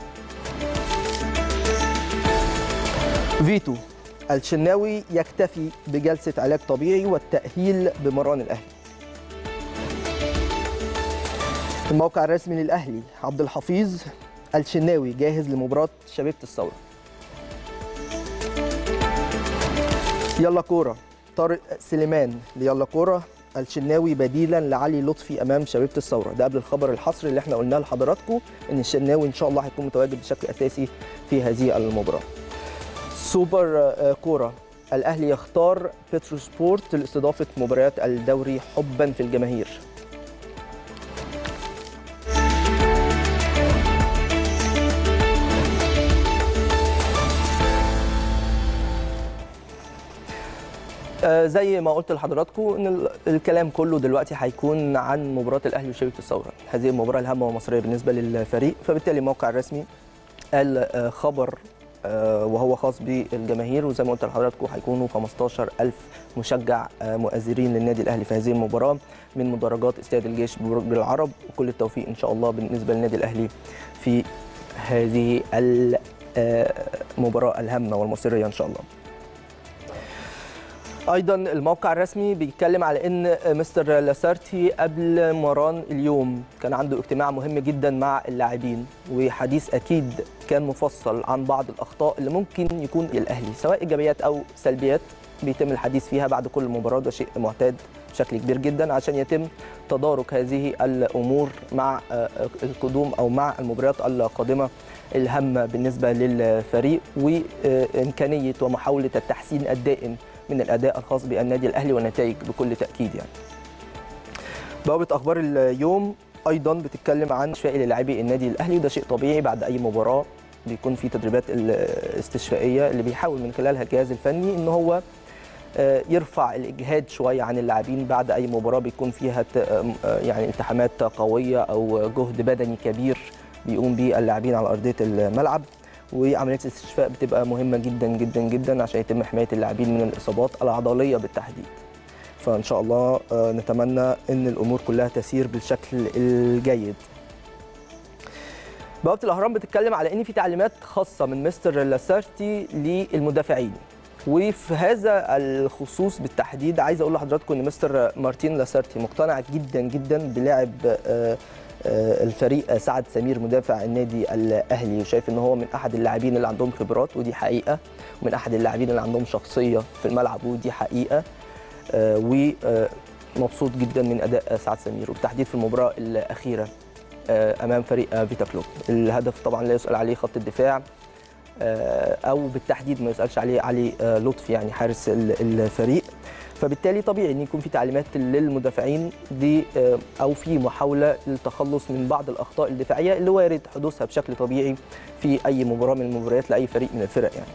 فيتو الشناوي يكتفي بجلسة علاج طبيعي والتأهيل بمران الأهلي الموقع الرسمي للأهلي عبد الحفيظ الشناوي جاهز لمباراة شبيبة الثورة يلا كورة طارق سليمان ليلا كورة الشناوي بديلا لعلي لطفي امام شبيبه الثوره ده قبل الخبر الحصري اللي احنا قلناه لحضراتكم ان الشناوي ان شاء الله هيكون متواجد بشكل اساسي في هذه المباراه سوبر كوره الاهلي يختار بترو سبورت لاستضافه مباريات الدوري حبا في الجماهير زي ما قلت لحضراتكم ان الكلام كله دلوقتي هيكون عن مباراه الاهلي وشبيبه الثوره هذه المباراه الهامه والمصريه بالنسبه للفريق فبالتالي الموقع الرسمي قال خبر وهو خاص بالجماهير وزي ما قلت لحضراتكم هيكونوا 15000 مشجع مؤازرين للنادي الاهلي في هذه المباراه من مدرجات استاد الجيش ببرج العرب وكل التوفيق ان شاء الله بالنسبه للنادي الاهلي في هذه المباراه الهامه والمصيريه ان شاء الله ايضا الموقع الرسمي بيتكلم على ان مستر لاسارتي قبل مران اليوم كان عنده اجتماع مهم جدا مع اللاعبين وحديث اكيد كان مفصل عن بعض الاخطاء اللي ممكن يكون الاهلي سواء ايجابيات او سلبيات بيتم الحديث فيها بعد كل مباراه ده شيء معتاد بشكل كبير جدا عشان يتم تدارك هذه الامور مع القدوم او مع المباريات القادمه الهامه بالنسبه للفريق وامكانيه ومحاوله التحسين الدائم من الاداء الخاص بالنادي الاهلي والنتائج بكل تاكيد يعني. بوابه اخبار اليوم ايضا بتتكلم عن شفاء للاعبي النادي الاهلي وده شيء طبيعي بعد اي مباراه بيكون في تدريبات الاستشفائيه اللي بيحاول من خلالها الجهاز الفني ان هو يرفع الاجهاد شويه عن اللاعبين بعد اي مباراه بيكون فيها يعني التحامات قويه او جهد بدني كبير بيقوم به اللاعبين على ارضيه الملعب وعمليه الاستشفاء بتبقى مهمه جدا جدا جدا عشان يتم حمايه اللاعبين من الاصابات العضليه بالتحديد فان شاء الله نتمنى ان الامور كلها تسير بالشكل الجيد بوابه الاهرام بتتكلم على ان في تعليمات خاصه من مستر لاسارتي للمدافعين وفي هذا الخصوص بالتحديد عايز اقول لحضراتكم ان مستر مارتين لاسارتي مقتنع جدا جدا بلاعب الفريق سعد سمير مدافع النادي الاهلي وشايف ان هو من احد اللاعبين اللي عندهم خبرات ودي حقيقه ومن احد اللاعبين اللي عندهم شخصيه في الملعب ودي حقيقه ومبسوط جدا من اداء سعد سمير وبالتحديد في المباراه الاخيره امام فريق فيتا كلوب الهدف طبعا لا يسال عليه خط الدفاع او بالتحديد ما يسالش عليه علي لطفي يعني حارس الفريق فبالتالي طبيعي ان يكون في تعليمات للمدافعين دي او في محاوله للتخلص من بعض الاخطاء الدفاعيه اللي وارد حدوثها بشكل طبيعي في اي مباراه من المباريات لاي فريق من الفرق يعني.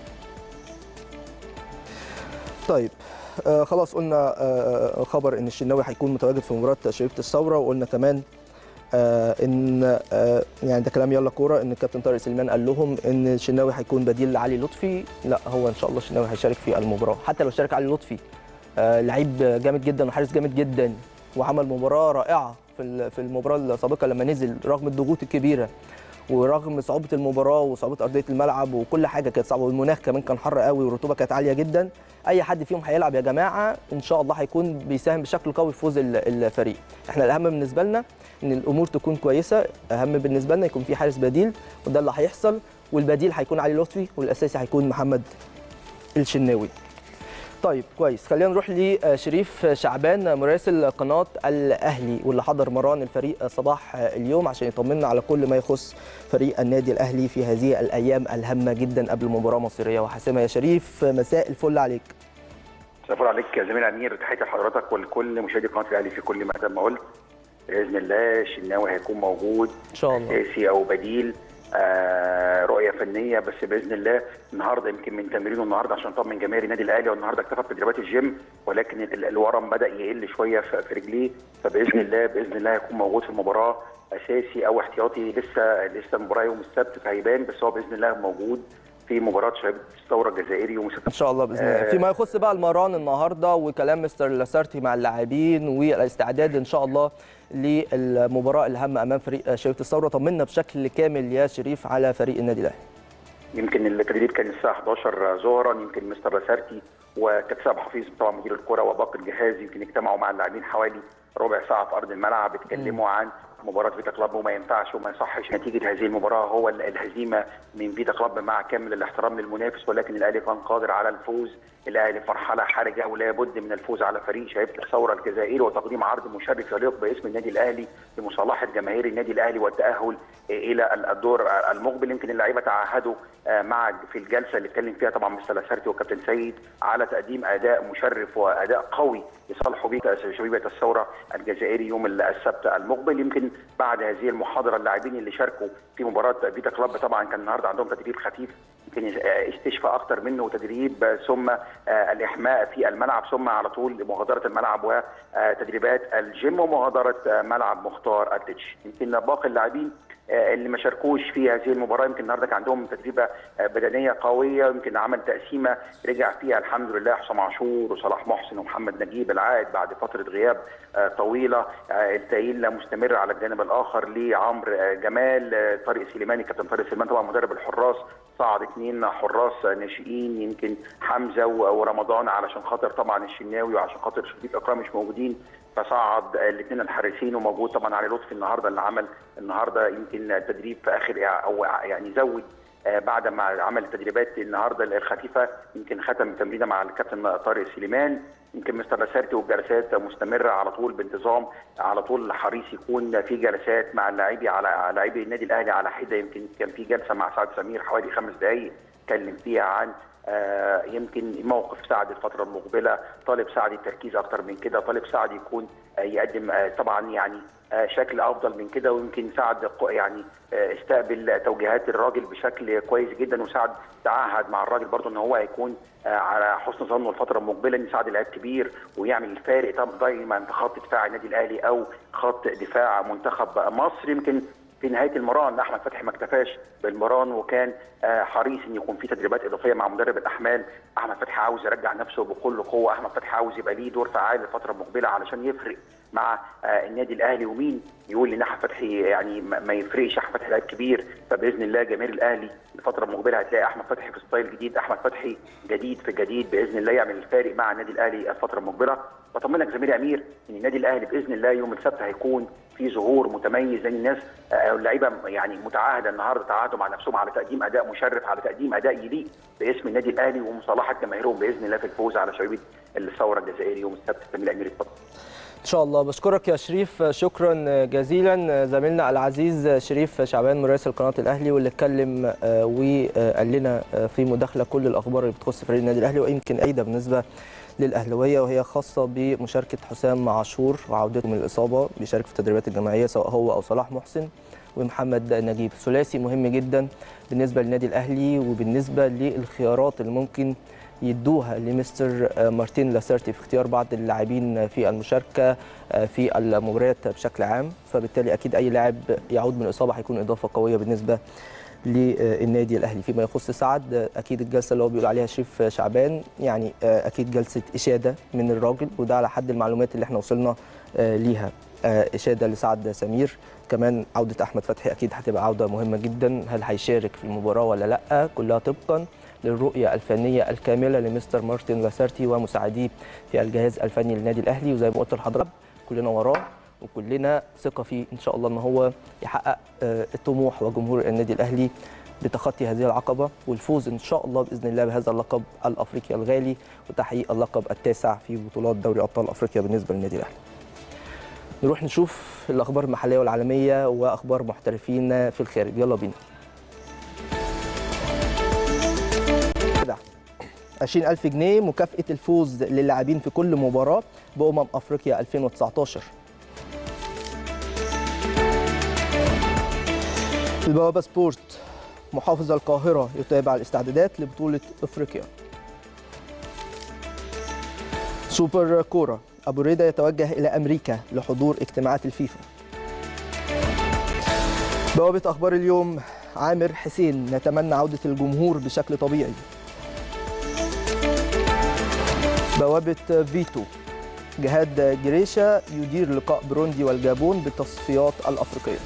طيب آه خلاص قلنا آه خبر ان الشناوي هيكون متواجد في مباراه شريفه الثوره وقلنا كمان آه ان آه يعني ده كلام يلا كوره ان الكابتن طارق سليمان قال لهم ان الشناوي هيكون بديل لعلي لطفي لا هو ان شاء الله الشناوي هيشارك في المباراه حتى لو شارك علي لطفي آه لعيب جامد جدا وحارس جامد جدا وعمل مباراه رائعه في في المباراه السابقه لما نزل رغم الضغوط الكبيره ورغم صعوبه المباراه وصعوبه ارضيه الملعب وكل حاجه كانت صعبه والمناخ كمان كان حر قوي والرطوبه كانت عاليه جدا اي حد فيهم هيلعب يا جماعه ان شاء الله هيكون بيساهم بشكل قوي في فوز الفريق احنا الاهم بالنسبه لنا ان الامور تكون كويسه اهم بالنسبه لنا يكون في حارس بديل وده اللي هيحصل والبديل هيكون علي لطفي والاساسي هيكون محمد الشناوي طيب كويس خلينا نروح لشريف شعبان مراسل قناه الاهلي واللي حضر مران الفريق صباح اليوم عشان يطمنا على كل ما يخص فريق النادي الاهلي في هذه الايام الهامه جدا قبل مباراه مصيريه وحاسمه يا شريف مساء الفل عليك مساء الفل عليك يا زميل امير تحياتي لحضرتك ولكل مشاهدي قناه الاهلي في كل مكان ما قلت باذن الله الشناوي هيكون موجود ان شاء الله اساسي او بديل آه رؤيه فنيه بس باذن الله النهارده يمكن من تمرينه النهارده عشان طمن جماهير النادي الاهلي والنهارده اكتفى بتدريبات الجيم ولكن الورم بدا يقل شويه في رجليه فباذن الله باذن الله هيكون موجود في المباراه اساسي او احتياطي لسه لسه المباراه يوم السبت فهيبان بس هو باذن الله موجود في مباراه شباب الثوره الجزائري يوم ان شاء الله باذن الله آه فيما يخص بقى المران النهارده وكلام مستر لاسارتي مع اللاعبين والاستعداد ان شاء الله للمباراه الهامه امام فريق شباب الثوره طمنا بشكل كامل يا شريف على فريق النادي الاهلي يمكن التدريب كان الساعه 11 ظهرا يمكن مستر لاسارتي وكابتن عبد الحفيظ طبعا مدير الكره وباقي الجهاز يمكن اجتمعوا مع اللاعبين حوالي ربع ساعه في ارض الملعب اتكلموا عن مباراه فيتا كلاب وما ينفعش وما يصحش نتيجه هذه المباراه هو الهزيمه من فيتا كلاب مع كامل الاحترام للمنافس ولكن الاهلي كان قادر على الفوز الاهلي في مرحله حرجه ولا بد من الفوز على فريق شباب الثوره الجزائري وتقديم عرض مشرف يليق باسم النادي الاهلي لمصالحه جماهير النادي الاهلي والتاهل الى الدور المقبل يمكن اللعيبه تعهدوا مع في الجلسه اللي اتكلم فيها طبعا مستر لاسارتي وكابتن سيد على تقديم اداء مشرف واداء قوي يصالحوا به شبيبه الثوره الجزائري يوم السبت المقبل يمكن بعد هذه المحاضره اللاعبين اللي شاركوا في مباراه فيتا كلاب طبعا كان النهارده عندهم تدريب خفيف يمكن استشفاء اكتر منه وتدريب ثم الاحماء في الملعب ثم على طول مغادره الملعب وتدريبات الجيم ومغادره ملعب مختار التتش يمكن باقي اللاعبين اللي ما شاركوش في هذه المباراه يمكن النهارده كان عندهم تدريبه بدنيه قويه يمكن عمل تقسيمه رجع فيها الحمد لله حسام عاشور وصلاح محسن ومحمد نجيب العائد بعد فتره غياب طويله التأهيل مستمر على الجانب الاخر لعمرو جمال طارق سليماني كابتن طارق سليمان طبعا مدرب الحراس صعد اثنين حراس ناشئين يمكن حمزه ورمضان علشان خاطر طبعا الشناوي وعشان خاطر شريف اكرام مش موجودين فصعد الاثنين الحارسين وموجود طبعا علي لطفي النهارده اللي عمل النهارده يمكن تدريب في اخر او يعني زود بعد ما عمل التدريبات النهارده الخفيفه يمكن ختم تمرينه مع الكابتن طارق سليمان يمكن مستر لاسارتي والجلسات مستمره على طول بانتظام على طول حريص يكون في جلسات مع اللاعبي على لاعبي النادي الاهلي على حده يمكن كان في جلسه مع سعد سمير حوالي خمس دقائق اتكلم فيها عن آه يمكن موقف سعد الفتره المقبله طالب سعد التركيز اكتر من كده طالب سعد يكون آه يقدم آه طبعا يعني شكل افضل من كده ويمكن سعد يعني استقبل توجيهات الراجل بشكل كويس جدا وسعد تعهد مع الراجل برضه ان هو هيكون على حسن ظنه الفتره المقبله ان سعد لعيب كبير ويعمل الفارق طبعا دايما في خط دفاع النادي الاهلي او خط دفاع منتخب مصر يمكن في نهايه المران احمد فتحي ما اكتفاش بالمران وكان حريص ان يكون في تدريبات اضافيه مع مدرب الاحمال احمد فتحي عاوز يرجع نفسه بكل قوه احمد فتحي عاوز يبقى ليه دور فعال الفتره المقبله علشان يفرق مع النادي الاهلي ومين يقول ان احمد فتحي يعني ما يفرقش احمد فتحي لعيب كبير فباذن الله جماهير الاهلي الفتره المقبله هتلاقي احمد فتحي في ستايل جديد احمد فتحي جديد في جديد باذن الله يعمل الفارق مع النادي الاهلي الفتره المقبله بطمنك زميلي امير ان النادي الاهلي باذن الله يوم السبت هيكون في ظهور متميز لان الناس اللعيبه يعني متعاهده النهارده تعاهدوا مع نفسهم على تقديم اداء مشرف على تقديم اداء يليق باسم النادي الاهلي ومصالحه جماهيرهم باذن الله في الفوز على شبيبه الثوره الجزائري يوم السبت زميلي امير اتفضل ان شاء الله بشكرك يا شريف شكرا جزيلا زميلنا العزيز شريف شعبان مراسل قناه الاهلي واللي اتكلم وقال لنا في مداخله كل الاخبار اللي بتخص فريق النادي الاهلي ويمكن ايضا بالنسبه للاهلاويه وهي خاصه بمشاركه حسام عاشور وعودته من الاصابه بيشارك في التدريبات الجماعيه سواء هو او صلاح محسن ومحمد نجيب ثلاثي مهم جدا بالنسبه للنادي الاهلي وبالنسبه للخيارات اللي ممكن يدوها لمستر مارتين لاسيرتي في اختيار بعض اللاعبين في المشاركه في المباريات بشكل عام فبالتالي اكيد اي لاعب يعود من الاصابه هيكون اضافه قويه بالنسبه للنادي الاهلي فيما يخص سعد اكيد الجلسه اللي هو بيقول عليها شريف شعبان يعني اكيد جلسه اشاده من الراجل وده على حد المعلومات اللي احنا وصلنا ليها اشاده لسعد سمير كمان عوده احمد فتحي اكيد هتبقى عوده مهمه جدا هل هيشارك في المباراه ولا لا كلها طبقا للرؤيه الفنيه الكامله لمستر مارتن لاسارتي ومساعديه في الجهاز الفني للنادي الاهلي وزي ما قلت لحضرتك كلنا وراه وكلنا ثقه فيه ان شاء الله ان هو يحقق الطموح وجمهور النادي الاهلي بتخطي هذه العقبه والفوز ان شاء الله باذن الله بهذا اللقب الافريقي الغالي وتحقيق اللقب التاسع في بطولات دوري ابطال افريقيا بالنسبه للنادي الاهلي. نروح نشوف الاخبار المحليه والعالميه واخبار محترفين في الخارج يلا بينا. 20000 جنيه مكافأة الفوز للاعبين في كل مباراة بأمم أفريقيا 2019 البوابة سبورت محافظ القاهرة يتابع الاستعدادات لبطولة أفريقيا سوبر كورة أبو ريدة يتوجه إلى أمريكا لحضور اجتماعات الفيفا بوابة أخبار اليوم عامر حسين نتمنى عودة الجمهور بشكل طبيعي بوابة فيتو جهاد جريشة يدير لقاء بروندي والجابون بالتصفيات الأفريقية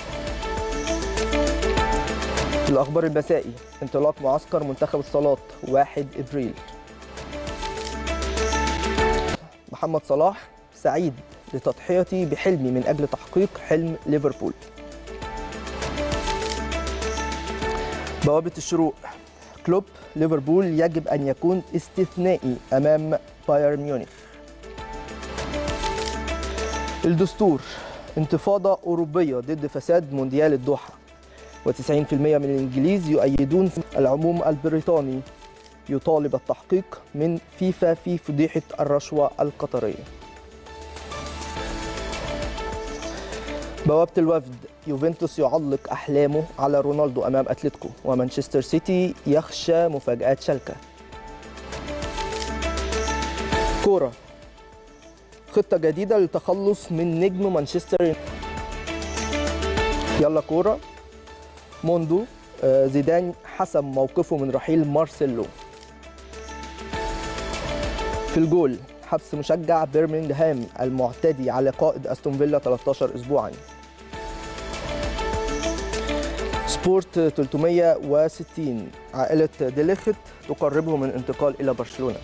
الأخبار المسائي انطلاق معسكر منتخب الصالات 1 إبريل محمد صلاح سعيد لتضحيتي بحلمي من أجل تحقيق حلم ليفربول بوابة الشروق كلوب ليفربول يجب أن يكون استثنائي أمام بايرن ميونخ الدستور انتفاضة أوروبية ضد فساد مونديال الدوحة و90% من الإنجليز يؤيدون العموم البريطاني يطالب التحقيق من فيفا في فضيحة الرشوة القطرية بوابة الوفد يوفنتوس يعلق احلامه على رونالدو امام اتلتيكو ومانشستر سيتي يخشى مفاجات شالكه كوره خطه جديده للتخلص من نجم مانشستر يلا كوره موندو آه، زيدان حسم موقفه من رحيل مارسيلو في الجول حبس مشجع بيرمنغهام المعتدي على قائد استون فيلا 13 اسبوعا سبورت 360 عائلة ديليخت تقربه من انتقال إلى برشلونة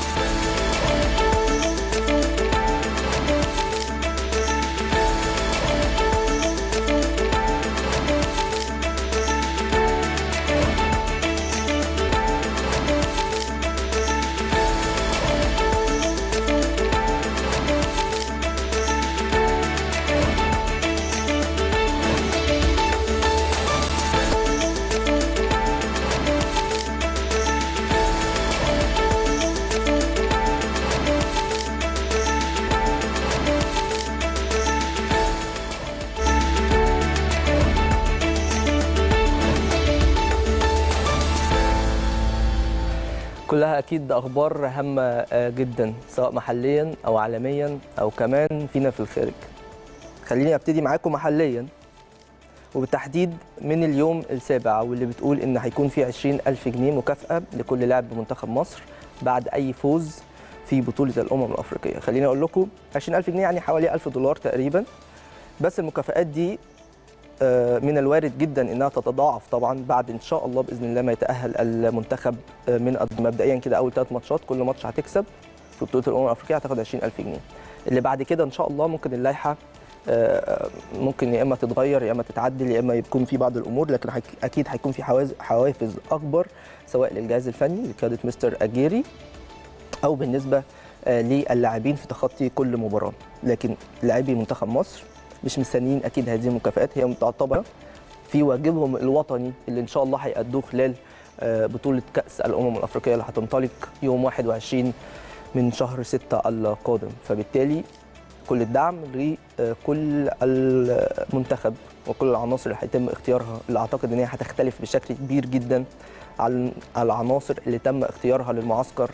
كلها اكيد اخبار هامه آه، جدا سواء محليا او عالميا او كمان فينا في الخارج خليني ابتدي معاكم محليا وبالتحديد من اليوم السابع واللي بتقول ان هيكون في 20 ألف جنيه مكافأة لكل لاعب بمنتخب مصر بعد أي فوز في بطولة الأمم الأفريقية خليني أقول لكم 20 ألف جنيه يعني حوالي 1000 دولار تقريبا بس المكافآت دي آه، من الوارد جدا انها تتضاعف طبعا بعد ان شاء الله باذن الله ما يتاهل المنتخب آه، من أد- مبدئيا كده اول ثلاث ماتشات كل ماتش هتكسب في بطوله الامم الافريقيه هتاخد 20000 جنيه اللي بعد كده ان شاء الله ممكن اللائحه آه، ممكن يا اما تتغير يا اما تتعدل يا اما يكون في بعض الامور لكن هيك- اكيد هيكون في حواز- حوافز اكبر سواء للجهاز الفني لقياده مستر اجيري او بالنسبه آه، للاعبين في تخطي كل مباراه لكن لاعبي منتخب مصر مش مستنيين اكيد هذه المكافآت هي تعتبر في واجبهم الوطني اللي ان شاء الله هيأدوه خلال آه، بطوله كأس الامم الافريقيه اللي هتنطلق يوم 21 من شهر 6 القادم فبالتالي كل الدعم لكل المنتخب وكل العناصر اللي هيتم اختيارها اللي اعتقد ان هي هتختلف بشكل كبير جدا عن العناصر اللي تم اختيارها للمعسكر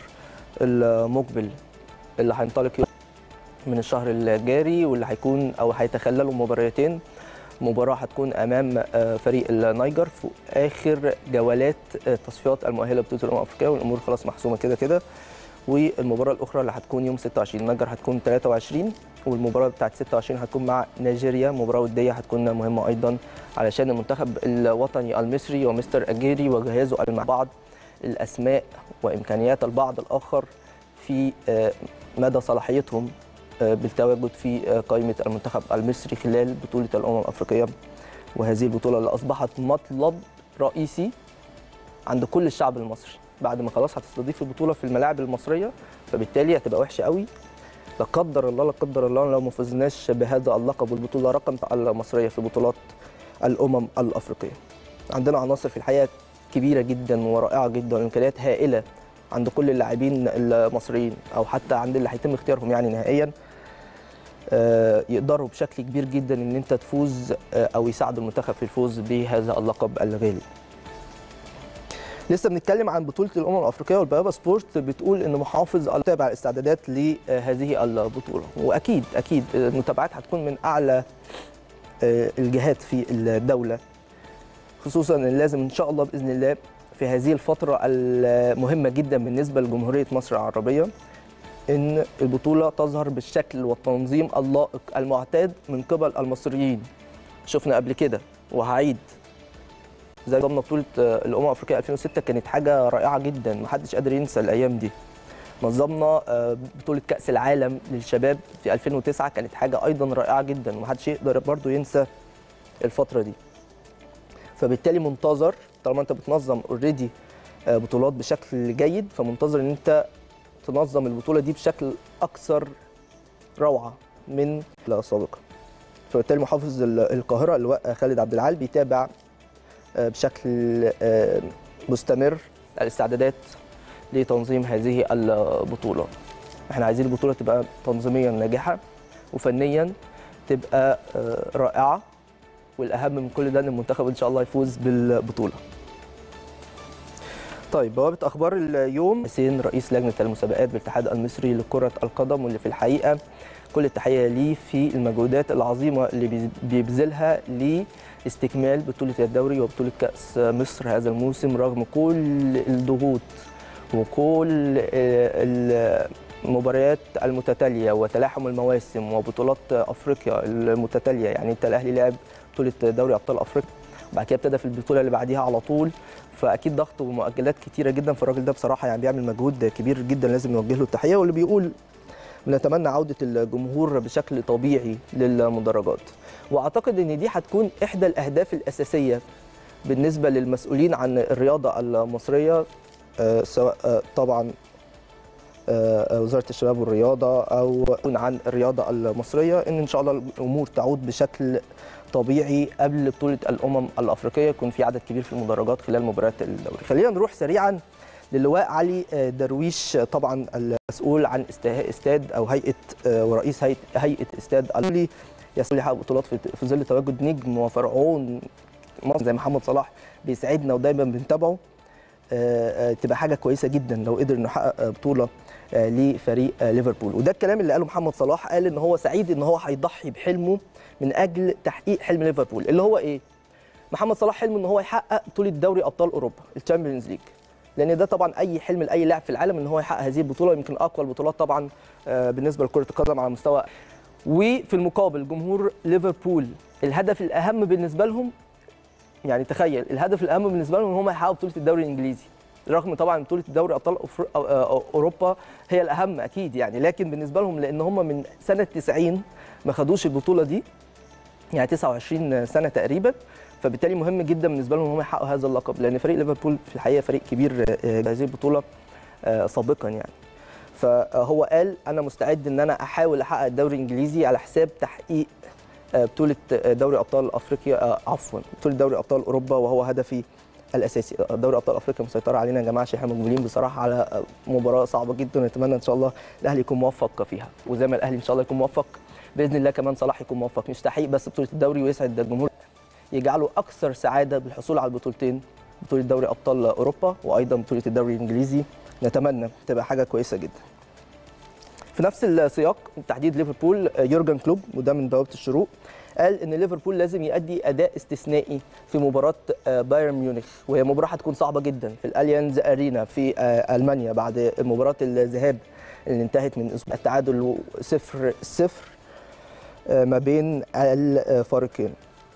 المقبل اللي هينطلق يوم من الشهر الجاري واللي هيكون او هيتخللوا مباراتين مباراه هتكون امام آه، فريق النيجر في اخر جولات آه، تصفيات المؤهله لبطوله الامم الافريقيه والامور خلاص محسومه كده كده والمباراه الاخرى اللي هتكون يوم 26 النيجر هتكون 23 والمباراه بتاعت 26 هتكون مع نيجيريا مباراه وديه هتكون مهمه ايضا علشان المنتخب الوطني المصري ومستر اجيري وجهازه مع بعض الاسماء وامكانيات البعض الاخر في آه، مدى صلاحيتهم آه، بالتواجد في آه، قائمه المنتخب المصري خلال بطوله الامم الافريقيه وهذه البطوله اللي اصبحت مطلب رئيسي عند كل الشعب المصري بعد ما خلاص هتستضيف البطوله في الملاعب المصريه فبالتالي هتبقى وحشه قوي لا قدر الله لا قدر الله لو ما فزناش بهذا اللقب والبطوله رقم المصريه في بطولات الامم الافريقيه عندنا عناصر في الحقيقه كبيره جدا ورائعه جدا وامكانيات هائله عند كل اللاعبين المصريين او حتى عند اللي هيتم اختيارهم يعني نهائيا آه، يقدروا بشكل كبير جدا ان انت تفوز آه، او يساعدوا المنتخب في الفوز بهذا اللقب الغالي لسه بنتكلم عن بطوله الامم الافريقيه والبيابه سبورت بتقول ان محافظ تابع الاستعدادات لهذه البطوله واكيد اكيد المتابعات هتكون من اعلى آه، الجهات في الدوله خصوصا ان لازم ان شاء الله باذن الله في هذه الفتره المهمه جدا بالنسبه لجمهوريه مصر العربيه ان البطوله تظهر بالشكل والتنظيم اللائق المعتاد من قبل المصريين شفنا قبل كده وهعيد زي نظام بطوله الامم الافريقيه 2006 كانت حاجه رائعه جدا محدش قادر ينسى الايام دي نظمنا آه، بطوله كاس العالم للشباب في 2009 كانت حاجه ايضا رائعه جدا ومحدش يقدر برضو ينسى الفتره دي فبالتالي منتظر طالما انت بتنظم اوريدي بطولات بشكل جيد فمنتظر ان انت تنظم البطوله دي بشكل اكثر روعه من السابقه فبالتالي محافظ ال- القاهره اللواء خالد عبد العال بيتابع آه، بشكل آه، مستمر الاستعدادات لتنظيم هذه البطوله احنا عايزين البطوله تبقى تنظيميا ناجحه وفنيا تبقى آه، رائعه والاهم من كل ده ان المنتخب ان شاء الله يفوز بالبطوله طيب بوابة أخبار اليوم حسين رئيس لجنة المسابقات بالاتحاد المصري لكرة القدم واللي في الحقيقة كل التحية ليه في المجهودات العظيمة اللي بيبذلها لاستكمال بطولة الدوري وبطولة كأس مصر هذا الموسم رغم كل الضغوط وكل المباريات المتتالية وتلاحم المواسم وبطولات أفريقيا المتتالية يعني أنت الأهلي لعب بطولة دوري أبطال أفريقيا بعد كده ابتدى في البطوله اللي بعديها على طول فاكيد ضغط ومؤجلات كتيره جدا فالراجل ده بصراحه يعني بيعمل مجهود كبير جدا لازم نوجه له التحيه واللي بيقول نتمنى عوده الجمهور بشكل طبيعي للمدرجات واعتقد ان دي هتكون احدى الاهداف الاساسيه بالنسبه للمسؤولين عن الرياضه المصريه سواء طبعا وزاره الشباب والرياضه او عن الرياضه المصريه ان ان شاء الله الامور تعود بشكل طبيعي قبل بطوله الامم الافريقيه يكون في عدد كبير في المدرجات خلال مباريات الدوري خلينا نروح سريعا للواء علي درويش طبعا المسؤول عن استاد او هيئه ورئيس هيئه استاد اللي يسعى يحقق بطولات في ظل تواجد نجم وفرعون مصر زي محمد صلاح بيسعدنا ودايما بنتابعه تبقى حاجه كويسه جدا لو قدر انه يحقق بطوله لفريق ليفربول وده الكلام اللي قاله محمد صلاح قال ان هو سعيد ان هو هيضحي بحلمه من اجل تحقيق حلم ليفربول اللي هو ايه محمد صلاح حلمه ان هو يحقق بطوله دوري ابطال اوروبا الشامبيونز ليج لان ده طبعا اي حلم لاي لاعب في العالم ان هو يحقق هذه البطوله يمكن اقوى البطولات طبعا بالنسبه لكره القدم على مستوى وفي المقابل جمهور ليفربول الهدف الاهم بالنسبه لهم يعني تخيل الهدف الاهم بالنسبه لهم ان هم يحققوا بطوله الدوري الانجليزي رغم طبعا بطوله دوري ابطال اوروبا هي الاهم اكيد يعني لكن بالنسبه لهم لان هم من سنه 90 ما خدوش البطوله دي يعني 29 سنه تقريبا فبالتالي مهم جدا بالنسبه لهم ان هم يحققوا هذا اللقب لان فريق ليفربول في الحقيقه فريق كبير هذه البطوله سابقا يعني فهو قال انا مستعد ان انا احاول احقق الدوري الانجليزي على حساب تحقيق بطوله دوري ابطال افريقيا عفوا بطوله دوري ابطال اوروبا وهو هدفي الاساسي دوري ابطال افريقيا مسيطره علينا يا جماعه عشان احنا مقبلين بصراحه على مباراه صعبه جدا نتمنى ان شاء الله الاهلي يكون موفق فيها وزي ما الاهلي ان شاء الله يكون موفق باذن الله كمان صلاح يكون موفق مش تحقيق بس بطوله الدوري ويسعد الجمهور يجعله اكثر سعاده بالحصول على البطولتين بطوله دوري ابطال اوروبا وايضا بطوله الدوري الانجليزي نتمنى تبقى حاجه كويسه جدا في نفس السياق تحديد ليفربول يورجن كلوب وده من بوابه الشروق قال ان ليفربول لازم يؤدي اداء استثنائي في مباراه بايرن ميونخ وهي مباراه هتكون صعبه جدا في الاليانز ارينا في المانيا بعد مباراه الذهاب اللي انتهت من اسبوع التعادل 0 0 ما بين الفريقين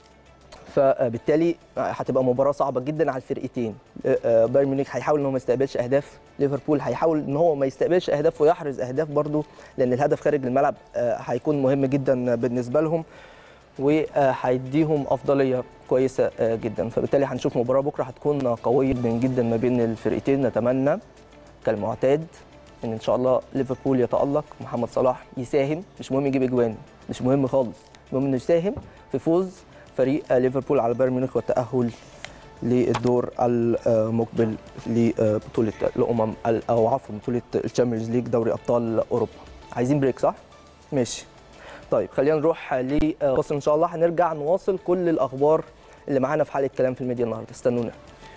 فبالتالي هتبقى مباراه صعبه جدا على الفرقتين بايرن ميونخ هيحاول ان هو ما يستقبلش اهداف ليفربول هيحاول ان هو ما يستقبلش اهداف ويحرز اهداف برضه لان الهدف خارج الملعب هيكون مهم جدا بالنسبه لهم وهيديهم افضليه كويسه جدا فبالتالي هنشوف مباراه بكره هتكون قويه جدا جدا ما بين الفرقتين نتمنى كالمعتاد ان ان شاء الله ليفربول يتالق محمد صلاح يساهم مش مهم يجيب اجوان مش مهم خالص المهم انه يساهم في فوز فريق ليفربول على بايرن ميونخ والتاهل للدور المقبل لبطوله الامم او عفوا بطوله الشامبيونز ليج دوري ابطال اوروبا عايزين بريك صح ماشي طيب خلينا نروح لفاصل ان شاء الله هنرجع نواصل كل الاخبار اللي معانا في حلقه كلام في الميديا النهارده استنونا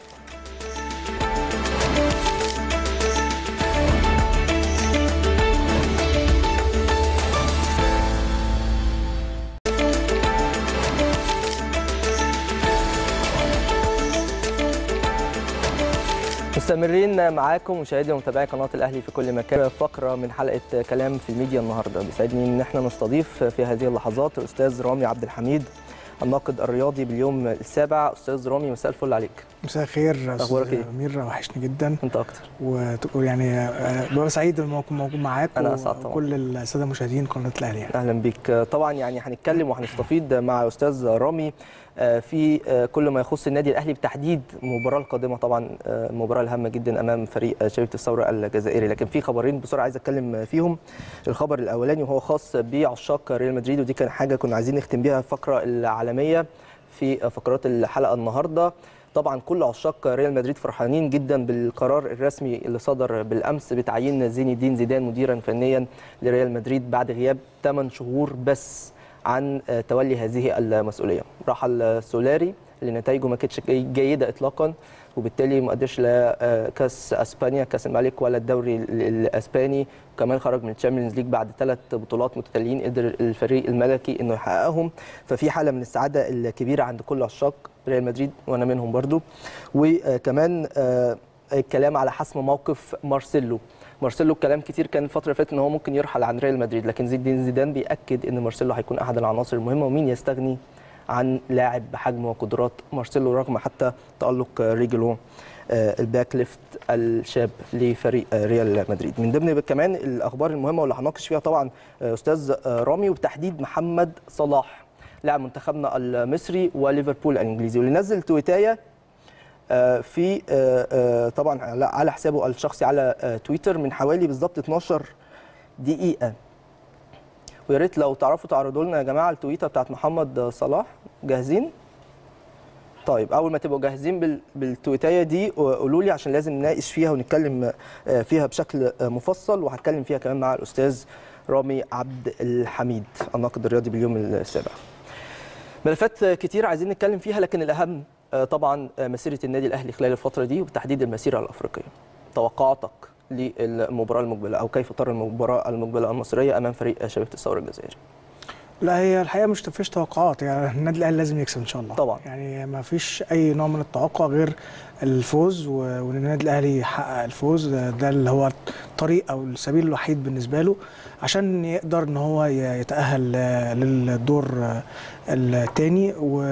مستمرين معاكم مشاهدي ومتابعي قناه الاهلي في كل مكان فقره من حلقه كلام في الميديا النهارده بيسعدني ان احنا نستضيف في هذه اللحظات الاستاذ رامي عبد الحميد الناقد الرياضي باليوم السابع استاذ رامي مساء الفل عليك مساء الخير اخبارك ايه امير وحشني جدا انت اكتر ويعني ببقى سعيد لما اكون موجود معاك انا اسعد وكل الساده المشاهدين قناه الاهلي يعني. اهلا بيك طبعا يعني هنتكلم وهنستفيد مع استاذ رامي في كل ما يخص النادي الاهلي بالتحديد المباراه القادمه طبعا المباراه الهامه جدا امام فريق شبيبه الثوره الجزائري لكن في خبرين بسرعه عايز اتكلم فيهم الخبر الاولاني وهو خاص بعشاق ريال مدريد ودي كان حاجه كنا عايزين نختم بيها الفقره العالميه في فقرات الحلقه النهارده طبعا كل عشاق ريال مدريد فرحانين جدا بالقرار الرسمي اللي صدر بالامس بتعيين زين الدين زيدان مديرا فنيا لريال مدريد بعد غياب 8 شهور بس عن آه، تولي هذه المسؤوليه رحل سولاري اللي نتائجه ما كانتش جي- جيده اطلاقا وبالتالي ما قدرش لا آه، كاس اسبانيا كاس الملك ولا الدوري ال- الاسباني وكمان خرج من الشامبيونز ليج بعد ثلاث بطولات متتاليين قدر الفريق الملكي انه يحققهم ففي حاله من السعاده الكبيره عند كل عشاق ريال مدريد وانا منهم برضو وكمان آه، الكلام على حسم موقف مارسيلو مارسيلو الكلام كتير كان الفتره اللي فاتت ان هو ممكن يرحل عن ريال مدريد لكن زين الدين زيدان بياكد ان مارسيلو هيكون احد العناصر المهمه ومين يستغني عن لاعب بحجم وقدرات مارسيلو رغم حتى تالق ريجلون آه، الباك ليفت الشاب لفريق آه، ريال مدريد من ضمن كمان الاخبار المهمه واللي هناقش فيها طبعا آه، استاذ آه، رامي وبتحديد محمد صلاح لاعب منتخبنا المصري وليفربول الانجليزي واللي نزل تويتايه آه، في آه، آه، طبعا على- على حسابه الشخصي على آه، تويتر من حوالي بالظبط 12 دقيقه ويا ريت لو تعرفوا تعرضوا لنا يا جماعه التويته بتاعت محمد صلاح جاهزين طيب اول ما تبقوا جاهزين بال- بالتويتايه دي قولوا لي عشان لازم نناقش فيها ونتكلم آه، فيها بشكل آه، مفصل وهتكلم فيها كمان مع الاستاذ رامي عبد الحميد الناقد الرياضي باليوم السابع ملفات كتير عايزين نتكلم فيها لكن الاهم آه، طبعا آه، مسيره النادي الاهلي خلال الفتره دي وبتحديد المسيره الافريقيه توقعاتك للمباراه المقبله او كيف ترى المباراه المقبله المصريه امام فريق شبيبه الثوره الجزائري لا هي الحقيقه مش فيش توقعات يعني النادي الاهلي لازم يكسب ان شاء الله طبعا. يعني ما فيش اي نوع من التوقع غير الفوز و- وان النادي الاهلي يحقق الفوز ده, ده اللي هو الطريق او السبيل الوحيد بالنسبه له عشان يقدر ان هو ي- يتاهل آه، للدور آه، الثاني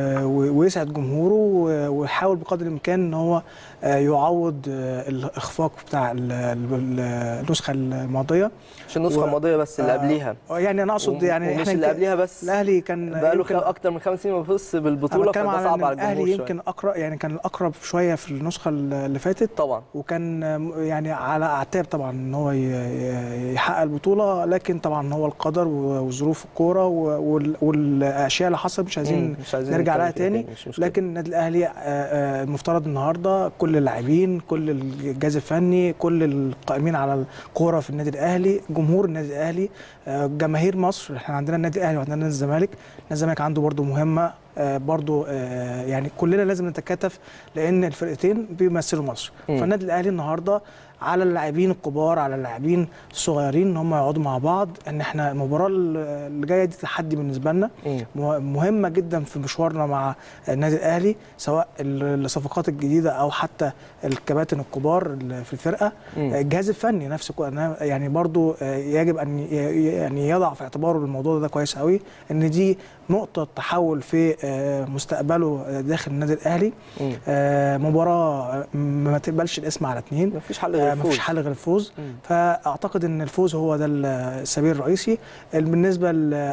ويسعد جمهوره و- ويحاول بقدر الامكان ان هو آه، يعوض آه، الاخفاق بتاع ال- ال- النسخه الماضيه مش النسخه و- الماضيه بس اللي آه، قبليها يعني انا اقصد يعني ومش احنا اللي يمكن- قبليها بس الاهلي كان بقى له يمكن- اكتر من خمس سنين ما بيفوز انا بالبطوله بتكلم فده على صعب ان على الجمهور الاهلي شوية. يمكن اقرب يعني كان الاقرب شويه في النسخه اللي فاتت طبعا وكان يعني على اعتاب طبعا ان هو ي- ي- يحقق البطوله لكن طبعا هو القدر وظروف الكوره وال- والاشياء اللي حصلت مش عايزين مم، مش عايزين نرجع نتكلم لها فيها تاني مش مشكلة. لكن النادي الاهلي آه، آه، المفترض النهارده كل اللاعبين كل الجهاز الفني كل القائمين على الكوره في النادي الاهلي جمهور النادي الاهلي آه، جماهير مصر احنا عندنا النادي الاهلي وعندنا نادي الزمالك نادي الزمالك عنده برضو مهمه آه، برضو آه، يعني كلنا لازم نتكاتف لان الفرقتين بيمثلوا مصر مم. فالنادي الاهلي النهارده على اللاعبين الكبار على اللاعبين الصغيرين ان هم يقعدوا مع بعض ان احنا المباراه اللي جايه دي تحدي بالنسبه لنا مم. مه- مهمه جدا في مشوارنا مع النادي الاهلي سواء ال- الصفقات الجديده او حتى الكباتن الكبار اللي في الفرقه مم. الجهاز الفني نفسه كو- أنا يعني برضو آه، يجب ان ي- ي- يعني يضع في اعتباره الموضوع ده كويس قوي ان دي نقطه تحول في آه، مستقبله آه، داخل النادي الاهلي مم. آه، مباراه ما تقبلش الاسم على اتنين مفيش حل غير آه، مفيش الفوز حل غير الفوز مم. فاعتقد ان الفوز هو ده السبيل الرئيسي بالنسبه ل-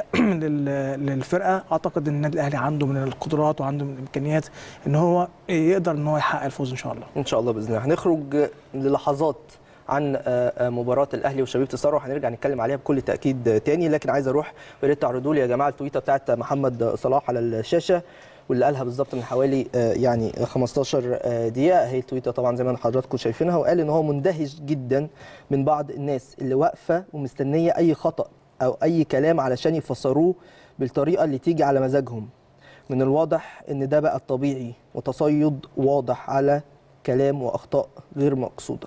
لل- للفرقه اعتقد ان النادي الاهلي عنده من القدرات وعنده من الامكانيات ان هو يقدر ان هو يحقق الفوز ان شاء الله ان شاء الله باذن الله هنخرج للحظات عن آه، آه، مباراه الاهلي وشبيبه الثوره وهنرجع نتكلم عليها بكل تاكيد آه، تاني لكن عايز اروح ويا ريت تعرضوا لي يا جماعه التويته بتاعت محمد صلاح على الشاشه واللي قالها بالظبط من حوالي آه، يعني 15 آه، دقيقه هي التويته طبعا زي ما حضراتكم شايفينها وقال ان هو مندهش جدا من بعض الناس اللي واقفه ومستنيه اي خطا او اي كلام علشان يفسروه بالطريقه اللي تيجي على مزاجهم من الواضح ان ده بقى الطبيعي وتصيد واضح على كلام واخطاء غير مقصوده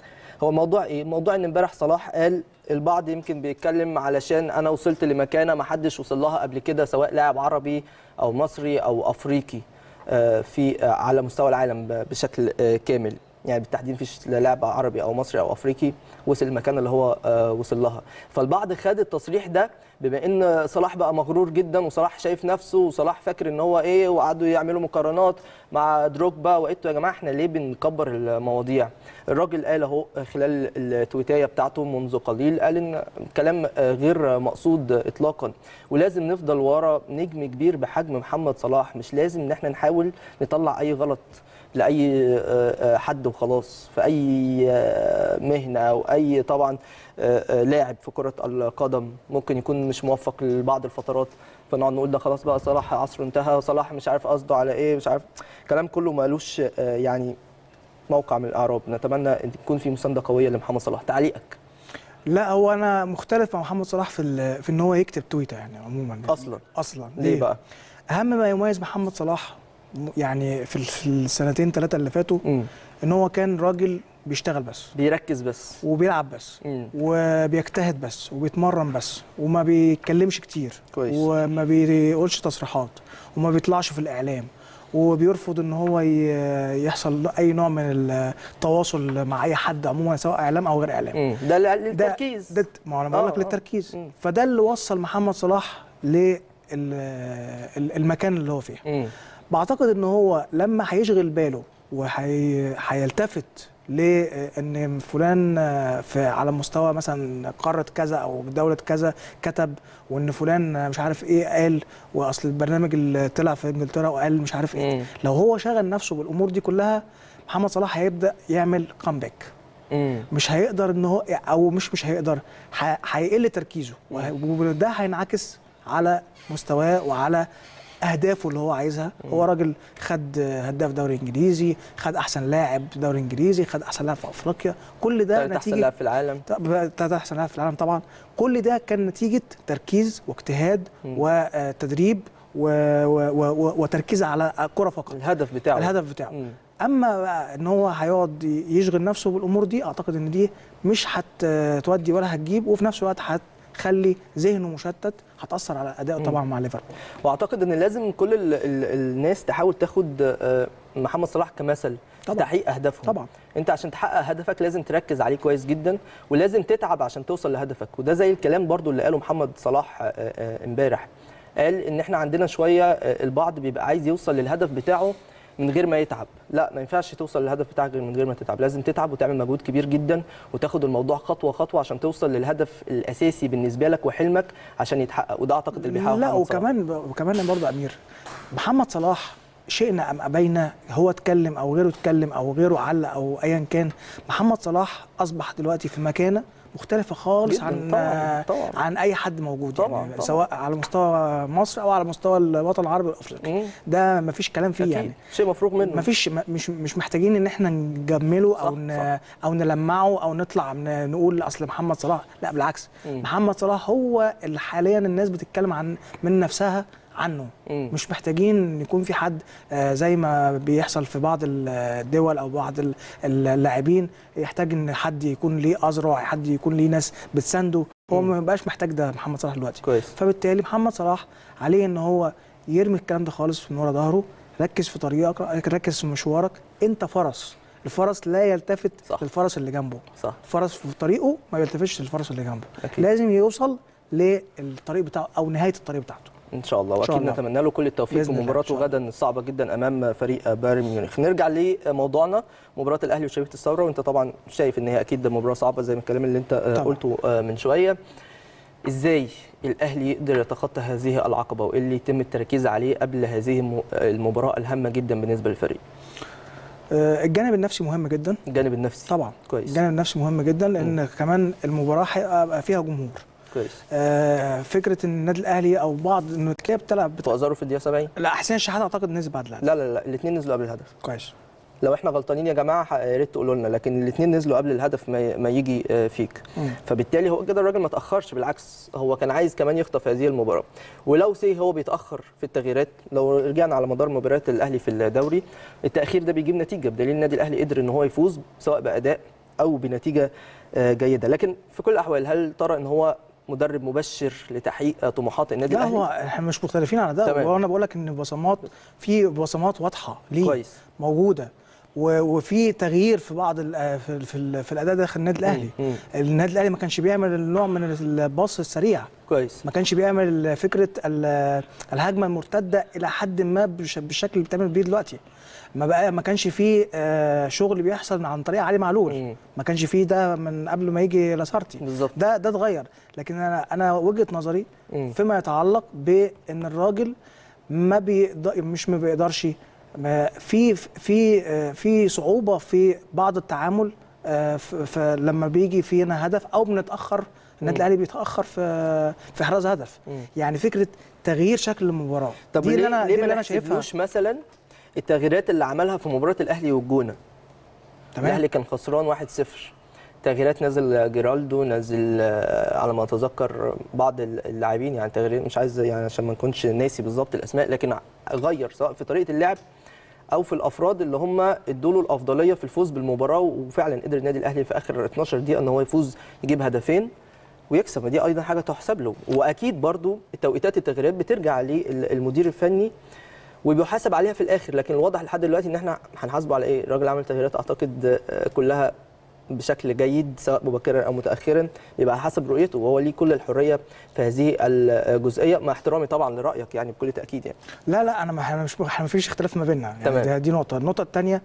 هو الموضوع ايه الموضوع ان امبارح صلاح قال البعض يمكن بيتكلم علشان انا وصلت لمكانه ما حدش وصل لها قبل كده سواء لاعب عربي او مصري او افريقي آه، في آه، على مستوى العالم ب- بشكل آه، كامل يعني بالتحديد مفيش لا لاعب عربي او مصري او افريقي وصل المكان اللي هو آه، وصل لها فالبعض خد التصريح ده بما ان صلاح بقى مغرور جدا وصلاح شايف نفسه وصلاح فاكر ان هو ايه وقعدوا يعملوا مقارنات مع دروجبا وقلتوا يا جماعه احنا ليه بنكبر المواضيع الراجل قال اهو خلال التويتايه بتاعته منذ قليل قال ان كلام آه، غير مقصود اطلاقا ولازم نفضل ورا نجم كبير بحجم محمد صلاح مش لازم ان احنا نحاول نطلع اي غلط لاي آه، آه، حد وخلاص في اي آه، مهنه او اي طبعا آه، آه، لاعب في كره القدم ممكن يكون مش موفق لبعض الفترات فنقعد نقول ده خلاص بقى صلاح عصره انتهى صلاح مش عارف قصده على ايه مش عارف كلام كله مالوش آه، يعني موقع من الاعراب نتمنى ان تكون في مسانده قويه لمحمد صلاح تعليقك لا هو انا مختلف مع محمد صلاح في ال- في ان هو يكتب تويته يعني عموما يعني أصلاً. اصلا ليه بقى؟ اهم ما يميز محمد صلاح م- يعني في ال- في السنتين ثلاثه اللي فاتوا مم. ان هو كان راجل بيشتغل بس بيركز بس وبيلعب بس مم. وبيجتهد بس وبيتمرن بس وما بيتكلمش كتير كويس. وما بيقولش تصريحات وما بيطلعش في الاعلام وبيرفض ان هو ي- يحصل له اي نوع من التواصل مع اي حد عموما سواء اعلام او غير اعلام مم. ده ل- ده للتركيز ده ما هو انا بقول آه، لك آه. للتركيز مم. فده اللي وصل محمد صلاح للمكان اللي هو فيه مم. بعتقد ان هو لما هيشغل باله وهيلتفت لان فلان في على مستوى مثلا قاره كذا او دوله كذا كتب وان فلان مش عارف ايه قال واصل البرنامج اللي طلع في انجلترا وقال مش عارف ايه مم. لو هو شغل نفسه بالامور دي كلها محمد صلاح هيبدا يعمل كامباك مم. مش هيقدر ان هو او مش مش هيقدر ه- هيقل تركيزه وه- وده هينعكس على مستواه وعلى اهدافه اللي هو عايزها هو راجل خد هداف دوري انجليزي خد احسن لاعب دوري انجليزي خد احسن لاعب في افريقيا كل ده تالت احسن نتيجه لاعب في العالم تلاتة احسن لاعب في العالم طبعا كل ده كان نتيجه تركيز واجتهاد مم. وتدريب و... و... و... وتركيز على الكره فقط الهدف بتاعه الهدف بتاعه مم. اما بقى ان هو هيقعد يشغل نفسه بالامور دي اعتقد ان دي مش هتودي ولا هتجيب وفي نفس الوقت هتخلي ذهنه مشتت هتاثر على ادائه طبعا مع ليفربول واعتقد ان لازم كل ال ال الناس تحاول تاخد آه، محمد صلاح كمثل في طبعاً. تحقيق اهدافهم طبعا انت عشان تحقق هدفك لازم تركز عليه كويس جدا ولازم تتعب عشان توصل لهدفك وده زي الكلام برضو اللي قاله محمد صلاح آه، آه، امبارح قال ان احنا عندنا شويه آه، البعض بيبقى عايز يوصل للهدف بتاعه من غير ما يتعب لا ما ينفعش توصل للهدف بتاعك غير من غير ما تتعب لازم تتعب وتعمل مجهود كبير جدا وتاخد الموضوع خطوه خطوه عشان توصل للهدف الاساسي بالنسبه لك وحلمك عشان يتحقق وده اعتقد اللي بيحاول لا محمد صلاح. وكمان وكمان برضه امير محمد صلاح شئنا ام ابينا هو اتكلم او غيره اتكلم او غيره علق او ايا كان محمد صلاح اصبح دلوقتي في مكانه مختلفه خالص جداً، عن طبعاً، طبعاً. عن اي حد موجود طبعاً، يعني طبعاً. سواء على مستوى مصر او على مستوى الوطن العربي والافريقي مم. ده مفيش كلام فيه أكيد. يعني شيء مفروغ منه مفيش م- مش مش محتاجين ان احنا نجمله او صح، ن صح. او نلمعه او نطلع ن- نقول اصل محمد صلاح لا بالعكس مم. محمد صلاح هو اللي حاليا الناس بتتكلم عن من نفسها عنه مم. مش محتاجين ان يكون في حد آه، زي ما بيحصل في بعض الدول او بعض ال- اللاعبين يحتاج ان حد يكون ليه اذرع حد يكون ليه ناس بتسانده هو مم. ما بقاش محتاج ده محمد صلاح دلوقتي كويس فبالتالي محمد صلاح عليه ان هو يرمي الكلام ده خالص من ورا ظهره ركز في طريقك ركز في مشوارك انت فرس الفرس لا يلتفت صح. للفرس اللي جنبه صح الفرس في طريقه ما يلتفتش للفرس اللي جنبه أكيد. لازم يوصل للطريق بتاعه او نهايه الطريق بتاعته ان شاء الله إن شاء واكيد الله. نتمنى له كل التوفيق بإذن في الله، إن مباراته شاء الله. غدا الصعبه جدا امام فريق بايرن ميونخ نرجع لموضوعنا مباراه الاهلي وشبيبه الثوره وانت طبعا شايف ان هي اكيد مباراه صعبه زي ما الكلام اللي انت آه، طبعاً. قلته آه، من شويه ازاي الاهلي يقدر يتخطى هذه العقبه وايه اللي يتم التركيز عليه قبل هذه الم- المباراه الهامه جدا بالنسبه للفريق آه، الجانب النفسي مهم جدا الجانب النفسي طبعا كويس الجانب النفسي مهم جدا لان كمان المباراه هيبقى فيها جمهور كويس آه، فكره ان النادي الاهلي او بعض انه كده بتلعب بت... توازروا في الدقيقه 70 لا حسين الشحات اعتقد نزل بعد الهدف لا لا لا الاثنين نزلوا قبل الهدف كويس لو احنا غلطانين يا جماعه ح- يا ريت تقولوا لنا لكن الاثنين نزلوا قبل الهدف ما ما يجي آه، فيك مم. فبالتالي هو كده الراجل ما تاخرش بالعكس هو كان عايز كمان يخطف هذه المباراه ولو سي هو بيتاخر في التغييرات لو رجعنا على مدار مباريات الاهلي في الدوري التاخير ده بيجيب نتيجه بدليل النادي الاهلي قدر ان هو يفوز سواء باداء او بنتيجه آه، جيده لكن في كل الاحوال هل ترى ان هو مدرب مبشر لتحقيق آه، طموحات النادي لا الاهلي هو احنا مش مختلفين على ده تمام. وانا بقول لك ان بصمات في بصمات واضحه ليه كويس موجوده و- وفي تغيير في بعض ال في في, ال في الاداء داخل النادي الاهلي مم. النادي الاهلي ما كانش بيعمل النوع من الباص السريع كويس ما كانش بيعمل فكره ال- الهجمه المرتده الى حد ما بالش- بالشكل اللي بتعمل بيه دلوقتي ما بقى ما كانش فيه آه، شغل بيحصل عن طريق علي معلول مم. ما كانش فيه ده من قبل ما يجي لاسارتي بالظبط ده ده اتغير لكن انا انا وجهه نظري مم. فيما يتعلق بان الراجل ما بيقدر مش ما بيقدرش ما في في آه، في صعوبه في بعض التعامل آه، ف- فلما بيجي فينا هدف او بنتاخر النادي مم. الاهلي بيتاخر في في احراز هدف مم. يعني فكره تغيير شكل المباراه طب دي ليه اللي انا ليه دي ما اللي انا شايفها نحسبلوش مثلا التغييرات اللي عملها في مباراه الاهلي والجونه تمام. الاهلي كان خسران 1-0 تغييرات نزل جيرالدو نزل آه، على ما اتذكر بعض اللاعبين يعني تغيير مش عايز يعني عشان ما نكونش ناسي بالظبط الاسماء لكن غير سواء في طريقه اللعب او في الافراد اللي هم ادوا له الافضليه في الفوز بالمباراه وفعلا قدر النادي الاهلي في اخر 12 دقيقه ان هو يفوز يجيب هدفين ويكسب دي ايضا حاجه تحسب له واكيد برضو التوقيتات التغييرات بترجع للمدير الفني وبيحاسب عليها في الاخر لكن الواضح لحد دلوقتي ان احنا هنحاسبه على ايه الراجل عمل تغييرات اعتقد آه، كلها بشكل جيد سواء مبكرا او متاخرا يبقى على حسب رؤيته وهو ليه كل الحريه في هذه الجزئيه مع احترامي طبعا لرايك يعني بكل تاكيد يعني لا لا انا ما احنا مش احنا ما فيش اختلاف ما بيننا يعني تمام. دي, دي نقطه النقطه الثانيه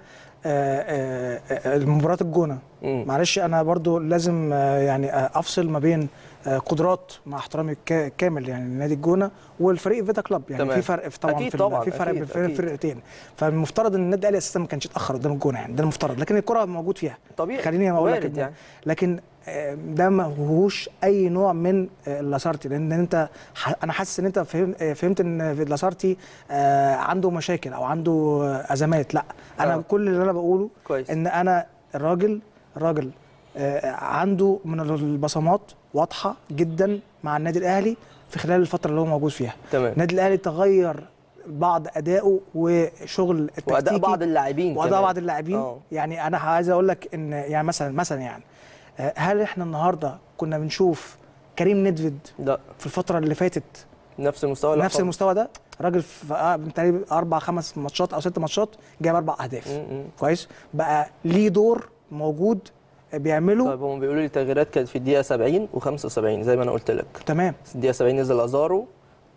المباراه الجونه مم. معلش انا برضو لازم آه، يعني آه، افصل ما بين آه، قدرات مع احترامي الكا- كامل يعني نادي الجونه والفريق فيتا كلوب يعني تمام. في فرق في طبعا أكيد في, طبعاً، في فرق أكيد، بين أكيد. الفرقتين فالمفترض ان النادي الاهلي اساسا ما كانش اتاخر قدام الجونه يعني ده المفترض لكن الكره موجود فيها طبيعي خليني اقول لك وارد إن- يعني لكن آه، ده ما هوش اي نوع من آه، اللاسارتي لان انت ح- انا حاسس ان انت فهم آه، فهمت ان في اللاسارتي آه، عنده مشاكل او عنده آه، ازمات لا انا آه. كل اللي انا بقوله كويس ان انا الراجل الراجل آه، عنده من البصمات واضحه جدا مع النادي الاهلي في خلال الفتره اللي هو موجود فيها تمام النادي الاهلي تغير بعض ادائه وشغل التكتيكي واداء بعض اللاعبين واداء كمان. بعض اللاعبين آه. يعني انا عايز اقول لك ان يعني مثلا مثلا يعني آه، هل احنا النهارده كنا بنشوف كريم ندفد لا في الفتره اللي فاتت نفس المستوى لا نفس طبعاً. المستوى ده راجل في آه، تقريبا اربع خمس ماتشات او ست ماتشات جايب اربع اهداف م- م. كويس بقى ليه دور موجود بيعمله طيب هم بيقولوا لي التغييرات كانت في الدقيقه 70 و75 زي ما انا قلت لك تمام الدقيقه 70 نزل ازارو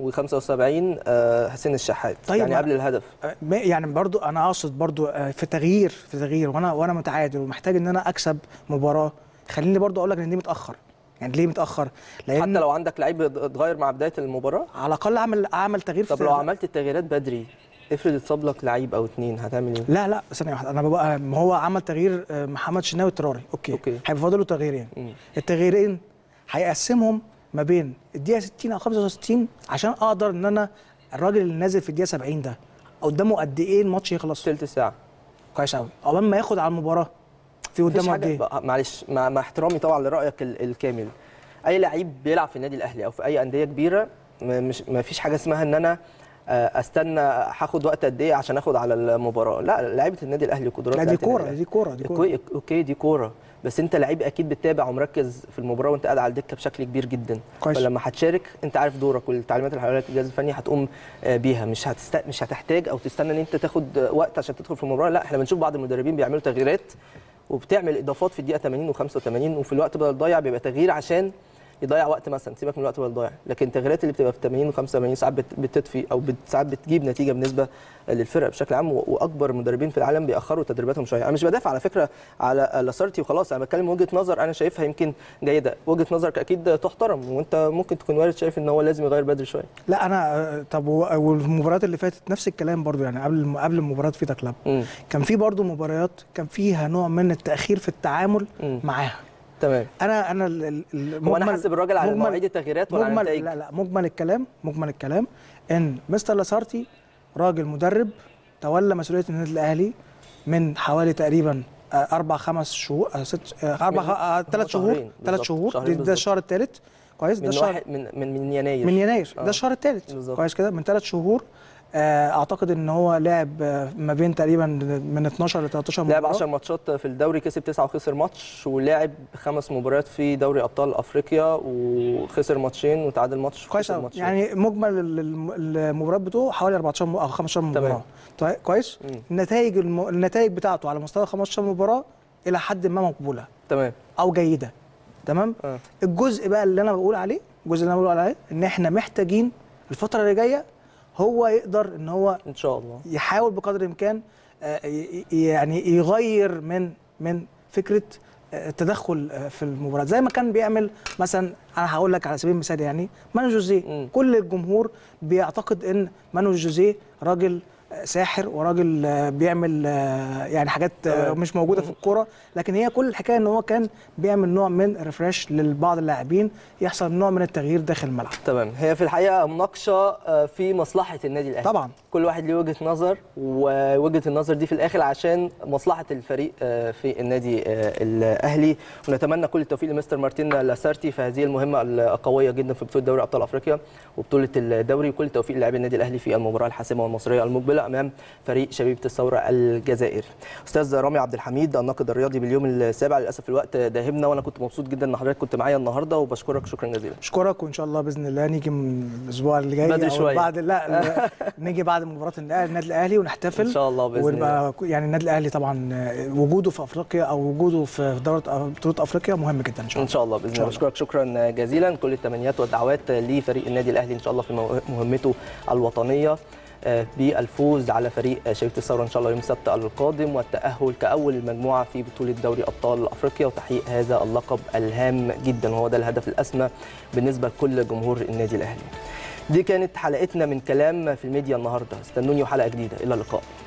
و75 آه، حسين الشحات طيب يعني ما- قبل الهدف آه، ما- يعني برضو انا اقصد برضو آه، في تغيير في تغيير وانا وانا متعادل ومحتاج ان انا اكسب مباراه خليني برضو اقول لك ان دي متاخر يعني ليه متاخر لان حتى لو عندك لعيب اتغير مع بدايه المباراه على الاقل اعمل اعمل تغيير طب في لو عملت التغييرات بدري افرض اتصاب لك لعيب او اتنين هتعمل ايه؟ لا لا ثانيه واحده انا ببقى ما هو عمل تغيير آه، محمد شناوي التراري اوكي, أوكي. هيبقى فاضل له تغييرين مم. التغييرين هيقسمهم ما بين الدقيقه 60 او 65 عشان اقدر ان انا الراجل اللي نازل في الدقيقه 70 ده قدامه قد ايه الماتش يخلص تلت ساعه كويس قوي عقبال ما ياخد على المباراه في مفيش قدامه قد حاجه ايه بقى- معلش مع, مع احترامي طبعا لرايك ال- الكامل اي لعيب بيلعب في النادي الاهلي او في اي انديه كبيره ما- مش ما فيش حاجه اسمها ان انا آه، استنى هاخد وقت قد ايه عشان اخد على المباراه لا لعيبه النادي الاهلي قدرات لا دي لعيبة النادي كوره الأهلي. دي كوره دي كوره اوكي اوكي دي كوره بس انت لعيب اكيد بتتابع ومركز في المباراه وانت قاعد على الدكه بشكل كبير جدا كويس. فلما هتشارك انت عارف دورك والتعليمات اللي هيقولها لك الجهاز الفني هتقوم آه، بيها مش هتست... مش هتحتاج او تستنى ان انت تاخد آه، وقت عشان تدخل في المباراه لا احنا بنشوف بعض المدربين بيعملوا تغييرات وبتعمل اضافات في الدقيقه 80 و85 وفي الوقت بدل ضايع بيبقى تغيير عشان يضيع وقت مثلا سيبك من الوقت بدل ضايع لكن التغييرات اللي بتبقى في 80 و85 ساعات بت- بتطفي او بت- ساعات بتجيب نتيجه بالنسبه للفرق بشكل عام و- واكبر مدربين في العالم بيأخروا تدريباتهم شويه انا مش بدافع على فكره على لاسارتي وخلاص انا بتكلم وجهه نظر انا شايفها يمكن جيده وجهه نظرك اكيد تحترم وانت ممكن تكون وارد شايف ان هو لازم يغير بدري شويه لا انا آه، طب و- والمباريات اللي فاتت نفس الكلام برضو يعني قبل قبل مباراه فيتا كلاب امم كان في برضو مباريات كان فيها نوع من التاخير في التعامل مم. معاها تمام انا انا ال- ال- ال- هو انا مجمل- حاسب الراجل على مجمل- مواعيد التغييرات ولا على مجمل النتائج لا لا مجمل الكلام مجمل الكلام ان مستر لاسارتي راجل مدرب تولى مسؤوليه النادي الاهلي من حوالي تقريبا آه، اربع خمس شهور آه، ست آه، اربع من- آه، هم ثلاث شهور شهرين ثلاث بالظبط، شهور شهرين ده- ده بالظبط. الشهر الثالث كويس ده من الشهر واحد من من من يناير من يناير آه. ده الشهر الثالث بالظبط. كويس كده من ثلاث شهور آه، اعتقد ان هو لعب آه، ما بين تقريبا من 12 ل 13 لعب مباراه 10 ماتشات في الدوري كسب 9 وخسر ماتش ولعب خمس مباريات في دوري ابطال افريقيا وخسر ماتشين وتعادل ماتش كويس وخسر قوي ماتشين. يعني مجمل ال- الم- المباريات بتوعه حوالي 14 م- او 15 مباراه طيب كويس مم. النتائج الم... النتائج بتاعته على مستوى 15 مباراه الى حد ما مقبوله تمام او جيده تمام آه. الجزء بقى اللي انا بقول عليه الجزء اللي انا بقول عليه ان احنا محتاجين الفتره اللي جايه هو يقدر ان هو ان شاء الله يحاول بقدر الامكان آه، ي- ي- يعني يغير من من فكره آه، التدخل آه، في المباراه زي ما كان بيعمل مثلا انا هقول لك على سبيل المثال يعني مانو جوزيه مم. كل الجمهور بيعتقد ان مانو جوزيه راجل ساحر وراجل آه، بيعمل آه، يعني حاجات آه، تمام. مش موجوده في الكوره لكن هي كل الحكايه ان هو كان بيعمل نوع من ريفريش لبعض اللاعبين يحصل نوع من التغيير داخل الملعب تمام هي في الحقيقه مناقشه آه، في مصلحه النادي الاهلي طبعا كل واحد ليه وجهه نظر ووجهه النظر دي في الاخر عشان مصلحه الفريق آه، في النادي آه، الاهلي ونتمنى كل التوفيق لمستر مارتين لاسارتي في هذه المهمه القويه جدا في بطوله دوري ابطال افريقيا وبطوله الدوري وكل التوفيق للاعبي النادي الاهلي في المباراه الحاسمه والمصريه المقبله امام فريق شبيبه الثوره الجزائري. استاذ رامي عبد الحميد الناقد الرياضي باليوم السابع للاسف الوقت داهمنا وانا كنت مبسوط جدا ان حضرتك كنت معايا النهارده وبشكرك شكرا جزيلا. اشكرك وان شاء الله باذن الله نيجي من الاسبوع اللي جاي بدري أو شوية. بعد لا لا، نيجي بعد مباراه النادي النادي الاهلي ونحتفل ان شاء الله باذن الله. ونبقى يعني النادي الاهلي طبعا آه، وجوده في افريقيا او وجوده في دوره بطوله افريقيا مهم جدا ان شاء ان الله شاء الله باذن الله بشكرك شكرا جزيلا كل التمنيات والدعوات لفريق النادي الاهلي ان شاء الله في مو- مهمته الوطنيه آه، بالفوز على فريق شبيبه الثوره ان شاء الله يوم السبت القادم والتاهل كاول المجموعه في بطوله دوري ابطال افريقيا وتحقيق هذا اللقب الهام جدا وهو ده الهدف الاسمى بالنسبه لكل جمهور النادي الاهلي. دي كانت حلقتنا من كلام في الميديا النهارده استنوني وحلقه جديده الى اللقاء